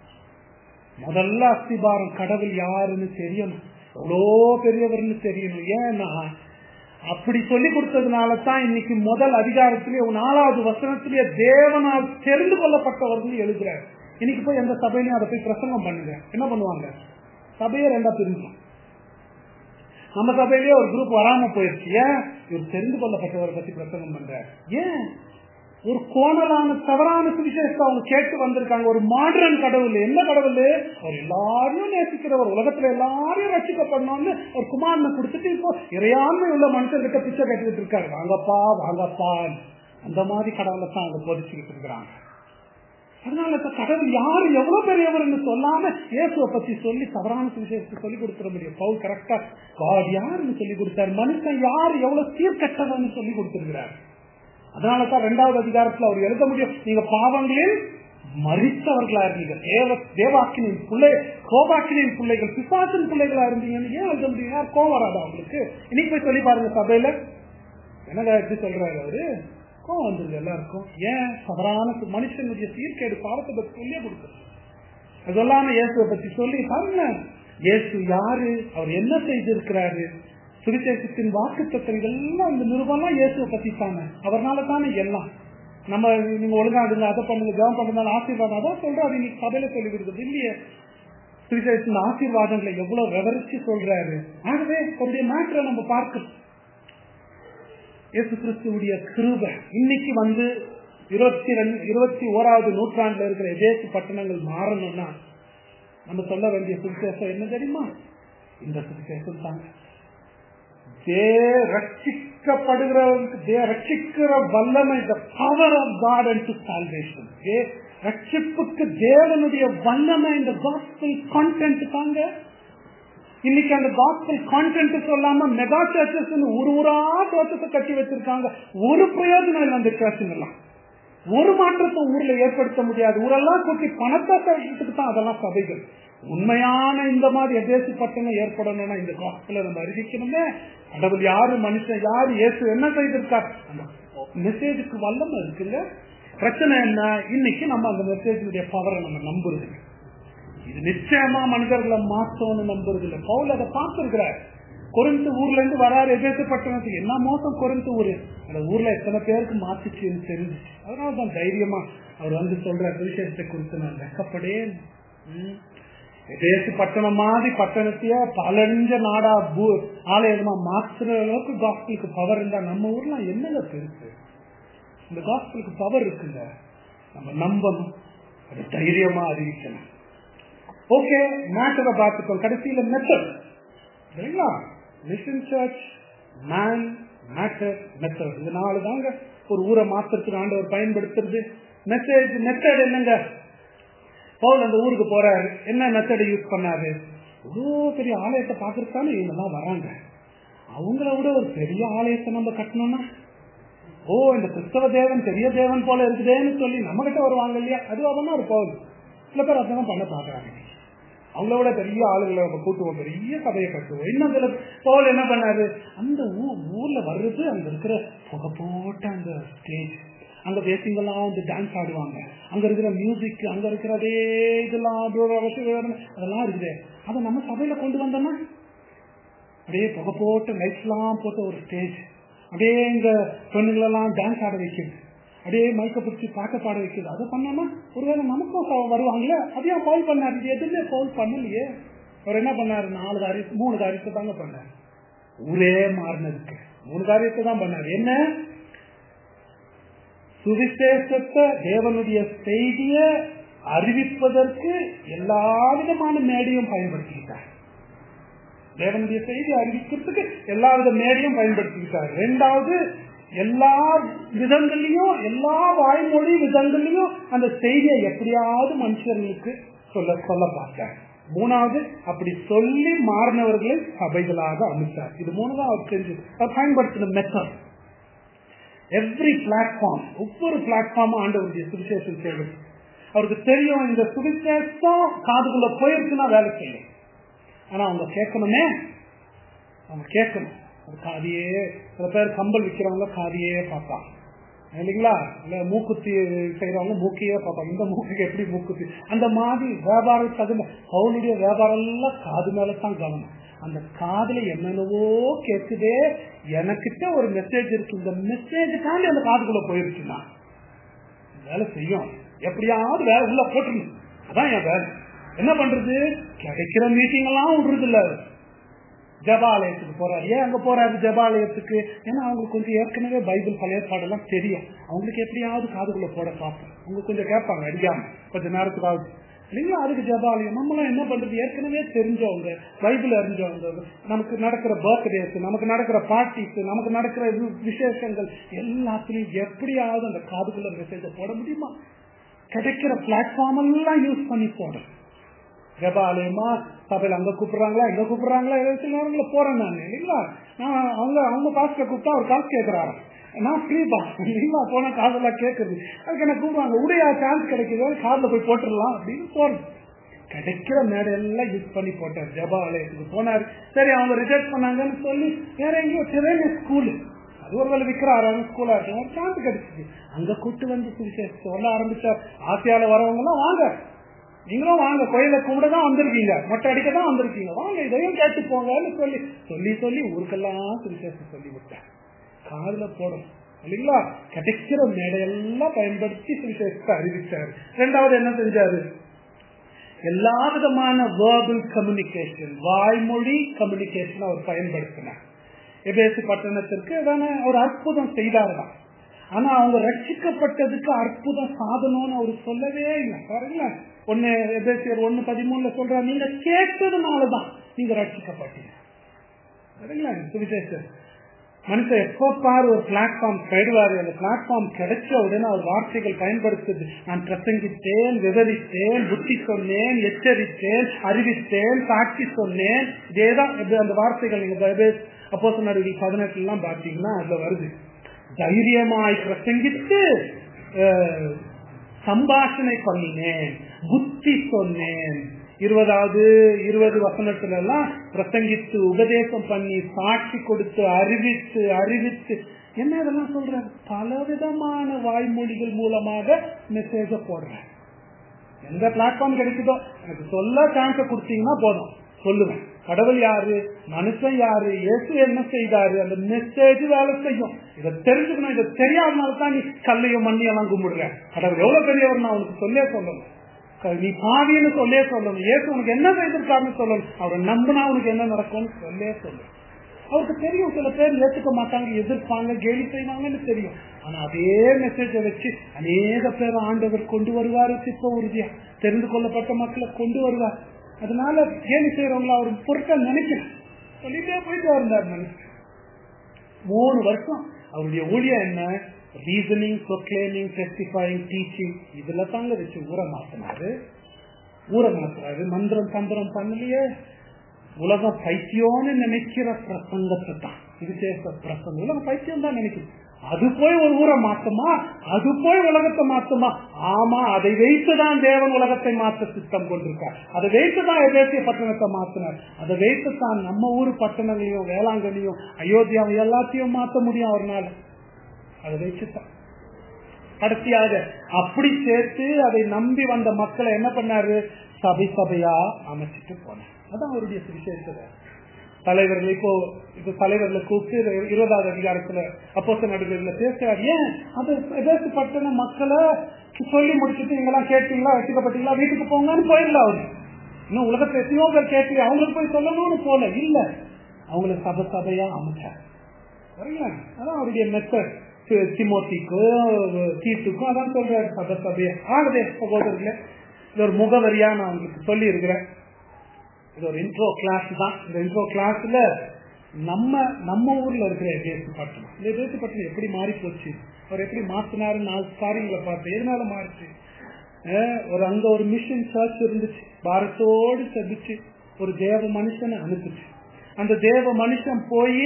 முதல்ல அஸ்திபாரம் கடவுள் யாருன்னு தெரியணும் எவ்வளோ பெரியவர்னு தெரியணும் ஏன்னா அப்படி சொல்லி கொடுத்ததுனால தான் இன்னைக்கு முதல் அதிகாரத்திலே நாலாவது வசனத்திலேயே தேவனால் தெரிந்து கொள்ளப்பட்டவர்கள் எழுதுறாரு இன்னைக்கு போய் எந்த சபையிலையும் அதை போய் பிரசங்கம் பண்ணுங்க என்ன பண்ணுவாங்க சபையை ரெண்டா பிரிஞ்சோம் நம்ம சபையிலேயே ஒரு குரூப் வராம போயிருச்சு ஏன் இவர் தெரிந்து கொள்ளப்பட்டவரை பத்தி பிரசங்கம் பண்றாரு ஏன் ஒரு கோணலான தவறான சுவிசேஷத்தை அவங்க கேட்டு வந்திருக்காங்க ஒரு மாடர்ன் கடவுள் என்ன கடவுள் அவர் எல்லாரையும் நேசிக்கிறவர் உலகத்துல எல்லாரையும் ரசிக்கப்படணும்னு ஒரு குமாரனை கொடுத்துட்டு இப்போ இறையாண்மை உள்ள மனுஷர்கிட்ட பிச்சை கேட்டுக்கிட்டு இருக்காரு வாங்கப்பா வாங்கப்பா அந்த மாதிரி கடவுளை தான் அவங்க போதிச்சுக்கிட்டு இருக்கிறாங்க அதனால கடவுள் யாரு எவ்வளவு பெரியவர்னு சொல்லாம இயேசுவை பத்தி சொல்லி தவறான சுவிசேஷத்தை சொல்லி கொடுத்துட முடியும் பவுல் கரெக்டா காட் யாருன்னு சொல்லி கொடுத்தாரு மனுஷன் யாரு எவ்வளவு சீர்கட்டவன்னு சொல்லி கொடுத்திருக்கிறார் அதனாலதான் ரெண்டாவது அதிகாரத்துல அவர் எழுத முடியும் நீங்க பாவங்களில் மறித்தவர்களா இருந்தீங்க தேவ தேவாக்கினின் பிள்ளை கோபாக்கினின் பிள்ளைகள் பிசாசின் பிள்ளைகளா இருந்தீங்கன்னு ஏன் எழுத முடியும் யார் கோவம் வராதா அவங்களுக்கு இன்னைக்கு போய் சொல்லி பாருங்க சபையில என்னங்க எப்படி சொல்றாரு அவரு கோவம் வந்துருது எல்லாருக்கும் ஏன் தவறான மனுஷனுடைய சீர்கேடு பாவத்தை பத்தி சொல்லியே கொடுக்குறது அதெல்லாம் இயேசுவை பத்தி சொல்லி பாருங்க இயேசு யாரு அவர் என்ன செய்திருக்கிறாரு சுவிசேஷத்தின் வாக்கு தத்தங்கள் எல்லாம் இந்த நிருபம்லாம் இயேசுவை பத்தி தானே அவர்னால தானே எல்லாம் நம்ம நீங்க ஒழுங்கா இருங்க அதை பண்ணுங்க ஜெபம் பண்ணுங்க ஆசீர்வாதம் அதான் சொல்றாரு இன்னைக்கு சபையில சொல்லி கொடுக்குறது இல்லையே சுவிசேஷத்தின் ஆசீர்வாதங்களை எவ்வளவு விவரிச்சு சொல்றாரு ஆகவே அவருடைய மேட்டரை நம்ம பார்க்கணும் இயேசு கிறிஸ்துவுடைய கிருபை இன்னைக்கு வந்து இருபத்தி ரெண்டு இருபத்தி ஓராவது நூற்றாண்டுல இருக்கிற எதேசு பட்டணங்கள் மாறணும்னா நம்ம சொல்ல வேண்டிய சுவிசேஷம் என்ன தெரியுமா இந்த சுவிசேஷம் தாங்க தே ரட்சிக்கப்படுகிறவருக்கு தே ரட்சிக்கிற வல்லமை the power of God and to salvation தே ரட்சிப்புக்கு தேவனுடைய வல்லமை இந்த காஸ்பிள் கான்டென்ட் தாங்க இன்னைக்கு அந்த காஸ்பிள் கான்டென்ட் சொல்லாம மெகா சர்ச்சஸ் ஒரு ஊரா தோட்டத்தை கட்டி வச்சிருக்காங்க ஒரு பிரயோஜனம் இல்லை அந்த சர்ச்சுங்கெல்லாம் ஒரு மாற்றத்தை ஊர்ல ஏற்படுத்த முடியாது ஊரெல்லாம் கூட்டி பணத்தை கட்டுறதுக்கு தான் அதெல்லாம் சபைகள் உண்மையான இந்த மாதிரி எதேசி பட்டணம் ஏற்படணும்னா இந்த காஸ்பிள நம்ம அறிவிக்கணுமே கடவுள் யாரு மனுஷன் யாரு இயேசு என்ன செய்திருக்கார் அந்த மெசேஜுக்கு வல்லமை இருக்குல்ல பிரச்சனை என்ன இன்னைக்கு நம்ம அந்த மெசேஜுடைய பவரை நம்ம நம்புறது இல்ல. இது நிச்சயமா மனிதர்களை மாத்தோம்னு நம்புறது இல்லை பவுல் அதை பார்த்திருக்கிறார் கொரிந்து ஊர்ல இருந்து வராரு எதேச பட்டணத்துக்கு என்ன மோசம் கொரிந்து ஊரு அந்த ஊர்ல எத்தனை பேருக்கு மாத்துச்சுன்னு தெரிஞ்சுச்சு அதனாலதான் தைரியமா அவர் வந்து சொல்ற விஷயத்தை குறித்து நான் வெக்கப்படேன் ம். எதேசு பட்டணம் மாதிரி பட்டணத்தைய பலஞ்ச நாடா பூ ஆலயமா மாத்துற அளவுக்கு காஸ்பிளுக்கு பவர் இருந்தா நம்ம ஊர்ல என்னங்க பெருசு இந்த காஸ்பிளுக்கு பவர் இருக்குல்ல நம்ம நம்பணும் அது தைரியமா அறிவிக்கணும் ஓகே மேட்டரை பார்த்துக்கோம் கடைசியில மெத்தட் சரிங்களா mission church man matter method இது நாலு தாங்க ஒரு ஊரை மாத்திரத்துக்கு ஆண்டவர் பயன்படுத்துறது மெசேஜ் மெத்தட் என்னங்க பவுல் அந்த ஊருக்கு போறாரு என்ன மெத்தட் யூஸ் பண்ணாரு இவ்வளோ பெரிய ஆலயத்தை பார்க்கறதுக்கான இவங்கெல்லாம் வராங்க அவங்கள விட ஒரு பெரிய ஆலயத்தை நம்ம கட்டணும்னா ஓ இந்த கிறிஸ்தவ தேவன் பெரிய தேவன் போல இருக்குதேன்னு சொல்லி நம்ம கிட்ட வருவாங்க இல்லையா அது அதெல்லாம் ஒரு பவுல் சில பேர் அதான் பண்ண பாக்குறாங்க அவங்கள விட பெரிய ஆளுகளை நம்ம கூட்டுவோம் பெரிய சபையை கட்டுவோம் இன்னும் சில பவுல் என்ன பண்ணாரு அந்த ஊ- ஊர்ல வர்றது அங்க இருக்கிற புகை போட்ட அந்த ஸ்டேஜ் அங்க பேசிங்கெல்லாம் வந்து டான்ஸ் ஆடுவாங்க அங்க இருக்கிற மியூசிக் அங்க இருக்கிற அதே இதெல்லாம் அதோட அவசியம் அதெல்லாம் இருக்குது அதை நம்ம சபையில கொண்டு வந்தோம்னா அப்படியே புகை போட்டு லைட்ஸ் எல்லாம் போட்ட ஒரு ஸ்டேஜ் அப்படியே இந்த பெண்ணுங்களெல்லாம் டான்ஸ் ஆட வைக்கிறது அப்படியே மைக்க பிடிச்சி பாட்ட பாட வைக்கிறது அதை பண்ணோம்னா ஒருவேளை நமக்கும் ச- வருவாங்கல்ல அதையும் பவுல் பண்ணாரு இது எதுவுமே பவுல் பண்ணலையே அவர் என்ன பண்ணாரு நாலு காரியம் மூணு காரியத்தை தாங்க பண்ணாரு ஊரே மாறினதுக்கு மூணு காரியத்தை தான் பண்ணாரு என்ன சுவிசேஷத்தை தேவனுடைய செய்திய அறிவிப்பதற்கு எல்லா விதமான மேடையும் பயன்படுத்திக்கிட்டார் தேவனுடைய செய்தி அறிவிக்கிறதுக்கு எல்லா வித மேடையும் பயன்படுத்திக்கிட்டார் ரெண்டாவது எல்லா விதங்கள்லயும் எல்லா வாய்மொழி விதங்கள்லயும் அந்த செய்தியை எப்படியாவது மனுஷர்களுக்கு சொல்ல சொல்ல பார்த்தார் மூணாவது அப்படி சொல்லி மாறினவர்களை சபைகளாக அமைச்சார் இது மூணு தான் அவர் செஞ்சு அவர் பயன்படுத்தின மெத்தட் எவ்ரி பிளாட்ஃபார்ம் ஒவ்வொரு பிளாட்ஃபார்மும் ஆண்டவருடைய சுவிசேஷம் செய்வது அவருக்கு தெரியும் இந்த சுவிசேஷம் காதுக்குள்ள போயிருக்குன்னா வேலை செய்யும் ஆனா அவங்க கேட்கணுமே அவங்க கேட்கணும் அது காதியே சில பேர் கம்பல் விற்கிறவங்க காதியே பார்ப்பாங்க இல்லைங்களா இல்ல மூக்குத்தி செய்யறவங்க மூக்கையே பார்ப்பாங்க இந்த மூக்குக்கு எப்படி மூக்குத்தி அந்த மாதிரி வியாபாரம் தகுந்த அவனுடைய வியாபாரம் எல்லாம் காது மேல தான் கவனம் அந்த காதுல என்னென்னவோ கேட்குதே எனக்கிட்ட ஒரு மெசேஜ் இருக்கு இந்த மெசேஜுக்காண்டி அந்த காதுக்குள்ள போயிருச்சுன்னா வேலை செய்யும் எப்படியாவது வேலை உள்ள போட்டுருணும் அதான் என் வேலை என்ன பண்றது கிடைக்கிற மீட்டிங் எல்லாம் விடுறது இல்ல ஜபாலயத்துக்கு போறாரு ஏன் அங்க போறாரு ஜபாலயத்துக்கு ஏன்னா அவங்களுக்கு கொஞ்சம் ஏற்கனவே பைபிள் பழைய பாடெல்லாம் தெரியும் அவங்களுக்கு எப்படியாவது காதுக்குள்ள போட பார்ப்போம் அவங்க கொஞ்சம் கேட்பாங்க அடிக்காம கொஞ்ச நேரத்துக்காவது இல்லைங்களா அதுக்கு ஜபாலயம் நம்மளாம் என்ன பண்றது ஏற்கனவே தெரிஞ்சவங்க பைபிள் அறிஞ்சவங்க நமக்கு நடக்கிற பர்த்டேஸ் நமக்கு நடக்கிற பார்ட்டிஸ் நமக்கு நடக்கிற வி- விசேஷங்கள் எல்லாத்துலயும் எப்படியாவது அந்த காதுக்குள்ள மெசேஜ போட முடியுமா கிடைக்கிற பிளாட்ஃபார்ம் எல்லாம் யூஸ் பண்ணி போடுறேன் ஜபாலயமா சபையில அங்க கூப்பிடுறாங்களா இங்க கூப்பிடுறாங்களா ஏதாவது சில நேரங்கள போறேன் நான் இல்லைங்களா நான் அவங்க அவங்க பாஸ்ட கூப்பிட்டா அவர் காசு கேட்கிறாரு நான் ஃப்ரீ பாஸ் இல்லைங்களா போன காசெல்லாம் கேட்கறது அதுக்கு என்ன கூப்பிடுவாங்க உடைய சான்ஸ் கிடைக்குது கார்ல போய் போட்டுடலாம் அப்படின்னு போறது கிடைக்கிற மேடையெல்லாம் யூஸ் பண்ணி போட்டார் ஜபாலயத்துக்கு போனார் சரி அவங்க ரிஜெக்ட் பண்ணாங்கன்னு சொல்லி வேற எங்கேயோ சிறையில ஸ்கூலு அது ஒருவேளை விற்கிறாரு ஸ்கூலா இருக்கும் ஒரு சான்ஸ் கிடைச்சிச்சு அங்க கூட்டு வந்து சுவிசேஷம் சொல்ல ஆரம்பிச்சார் ஆசியால வரவங்க எல்லாம் வாங்க நீங்களும் வாங்க கோயில கும்பிட தான் வந்திருக்கீங்க மொட்டை அடிக்க தான் வந்திருக்கீங்க வாங்க இதையும் கேட்டு போங்கன்னு சொல்லி சொல்லி சொல்லி ஊருக்கெல்லாம் சுவிசேஷம் சொல்லி விட்டேன் காதுல போடும் இல்லைங்களா கிடைக்கிற மேடையெல்லாம் பயன்படுத்தி சுவிசேஷத்தை அறிவிச்சாரு ரெண்டாவது என்ன செஞ்சாரு எல்லா விதமான வேர்பல் கம்யூனிகேஷன் வாய்மொழி கம்யூனிகேஷன் அவர் பயன்படுத்தினார் எபேசு பட்டணத்திற்கு அதான ஒரு அற்புதம் செய்தார் தான் ஆனா அவங்க ரட்சிக்கப்பட்டதுக்கு அற்புதம் சாதனம்னு அவர் சொல்லவே இல்லை பாருங்க ஒன்னு எபேசியர் ஒன்னு பதிமூணுல சொல்றாரு நீங்க கேட்டதுனாலதான் நீங்க ரட்சிக்கப்பட்டீங்க சரிங்களா சுவிசேஷம் மனுஷன் எப்போ பாரு ஒரு பிளாட்ஃபார்ம் தேடுவாரு அந்த பிளாட்ஃபார்ம் கிடைச்ச உடனே அவர் வார்த்தைகள் பயன்படுத்துது நான் பிரசங்கித்தேன் விவரித்தேன் புத்தி சொன்னேன் எச்சரித்தேன் அறிவித்தேன் சாட்சி சொன்னேன் இதேதான் அந்த வார்த்தைகள் நீங்க அப்போ சொன்னார் பதினெட்டுல எல்லாம் பாத்தீங்கன்னா அதுல வருது தைரியமாய் பிரசங்கித்து சம்பாஷணை பண்ணினேன் புத்தி சொன்னேன் இருபதாவது இருபது வசனத்துல எல்லாம் பிரசங்கித்து உபதேசம் பண்ணி சாட்சி கொடுத்து அறிவித்து அறிவித்து என்ன இதெல்லாம் சொல்ற பலவிதமான வாய்மொழிகள் மூலமாக மெசேஜ போடுறேன் எந்த பிளாட்ஃபார்ம் கிடைக்குதோ எனக்கு சொல்ல சான்ஸ கொடுத்தீங்கன்னா போதும் சொல்லுவேன் கடவுள் யாரு மனுஷன் யாரு இயேசு என்ன செய்தாரு அந்த மெசேஜ் வேலை செய்யும் இதை தெரிஞ்சுக்கணும் இதை தெரியாதனால தான் நீ கல்லையும் மண்ணியெல்லாம் கும்பிடுற கடவுள் எவ்வளவு பெரியவர் நான் உனக்கு சொல்லே சொல்லணும் நீ பாவின்னு சொல்லே சொல்லணும் ஏசு உனக்கு என்ன செய்திருக்காருன்னு சொல்லணும் அவரை நம்பினா உனக்கு என்ன நடக்கும்னு சொல்லே சொல்லணும் அவருக்கு தெரியும் சில பேர் ஏத்துக்க மாட்டாங்க எதிர்ப்பாங்க கேலி செய்வாங்கன்னு தெரியும் ஆனா அதே மெசேஜை வச்சு அநேக பேர் ஆண்டவர் கொண்டு வருவாரு சிப்ப உறுதியா தெரிந்து கொள்ளப்பட்ட மக்களை கொண்டு வருவார் அதனால கேலி செய்யறவங்கள அவர் பொருட்கள் நினைக்கிறேன் சொல்லிட்டே போயிட்டு இருந்தார் மனுஷன் மூணு வருஷம் அவருடைய ஊழியம் என்ன ரீசனிங் ப்ரொக்ளைமிங் டெஸ்டிஃபைங் டீச்சிங் இதுல தாங்க வச்சு ஊற மாத்தினாரு ஊற மாத்துறாரு மந்திரம் தந்திரம் பண்ணலையே உலகம் பைத்தியம்னு நினைக்கிற பிரசங்கத்தை தான் இது சேர்த்த பிரசங்கம் உலகம் பைத்தியம் தான் நினைக்குது அது போய் ஒரு ஊரை மாத்துமா அது போய் உலகத்தை மாத்துமா ஆமா அதை வைத்துதான் தேவன் உலகத்தை மாற்ற சித்தம் கொண்டிருக்கார் அதை வைத்துதான் எதேசிய பட்டணத்தை மாத்தினார் அதை வைத்துதான் நம்ம ஊர் பட்டணங்களையும் வேளாங்கண்ணியும் அயோத்தியாவும் எல்லாத்தையும் மாத்த முடியும் அவர்னால அதை வச்சுதான் கடைசியாக அப்படி சேர்த்து அதை நம்பி வந்த மக்களை என்ன பண்ணாரு சபை சபையா அமைச்சிட்டு போனார் அதான் அவருடைய சுவிசேஷத்தை தலைவர்கள் இப்போ இப்போ தலைவர்களை கூப்பிட்டு இருபதாவது அதிகாரத்துல அப்போச நடுவர்ல பேசுறாரு ஏன் அது எதாச்சும் மக்களை சொல்லி முடிச்சுட்டு நீங்களாம் கேட்டீங்களா வச்சுக்கப்பட்டீங்களா வீட்டுக்கு போங்கன்னு போயிடல அவரு இன்னும் உலகத்தை எத்தனையோ பேர் கேட்டு அவங்களுக்கு போய் சொல்லணும்னு போல இல்ல அவங்கள சபை சபையா அமைச்சார் சரிங்களா அதான் அவருடைய மெத்தட் திமோத்திக்கும் தீட்டுக்கும் அதான் சொல்றாரு சபை சபையா ஆகுதே சகோதரர்களே இது ஒரு முகவரியா நான் உங்களுக்கு சொல்லி இருக்கிறேன் இது ஒரு இன்ட்ரோ கிளாஸ் தான் இந்த இன்ட்ரோ கிளாஸ்ல நம்ம நம்ம ஊர்ல இருக்கிற தேசப்பட்டினம் இந்த தேசப்பட்டினம் எப்படி மாறி போச்சு அவர் எப்படி மாத்தினாரு நாலு காரியங்களை பார்த்தேன் எதனால மாறிச்சு ஒரு அங்க ஒரு மிஷன் சர்ச் இருந்துச்சு பாரத்தோடு சதிச்சு ஒரு தேவ மனுஷனை அனுப்புச்சு அந்த தேவ மனுஷன் போய்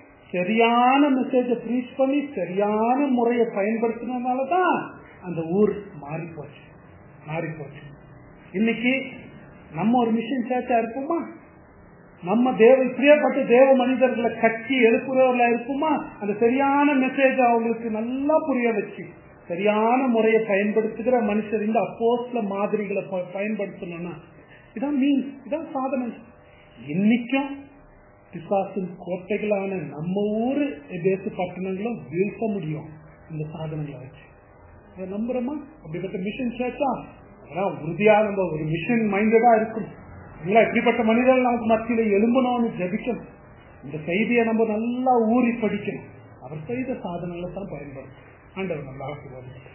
சரியான மெசேஜ ப்ரீச் பண்ணி சரியான முறையை பயன்படுத்தினதுனாலதான் அந்த ஊர் மாறி போச்சு மாறி போச்சு இன்னைக்கு நம்ம ஒரு மிஷன் சேர்ச்சா இருப்போமா நம்ம தேவ பிரியப்பட்ட தேவ மனிதர்களை கட்டி எழுப்புறவர்களா இருப்போமா அந்த சரியான மெசேஜ் அவங்களுக்கு நல்லா புரிய வச்சு சரியான முறையை பயன்படுத்துகிற மனுஷர் இந்த அப்போஸ்ல மாதிரிகளை பயன்படுத்தணும்னா இதான் மீன்ஸ் இதான் சாதனை இன்னைக்கும் பிசாசின் கோட்டைகளான நம்ம ஊரு தேச பட்டணங்களும் வீழ்த்த முடியும் இந்த சாதனைகளை வச்சு அதை நம்புறோமா அப்படிப்பட்ட மிஷன் சேர்த்தா அதான் உறுதியா நம்ம ஒரு மிஷன் மைண்டடா இருக்கணும் இல்ல இப்படிப்பட்ட மனிதர்கள் நமக்கு மத்தியில எலும்பணும்னு ஜபிக்கணும் இந்த செய்தியை நம்ம நல்லா ஊறி படிக்கணும் அவர் செய்த சாதனங்களை தான் பயன்படுத்தும் ஆண்டவர் நல்லா ஆசீர்வாதம்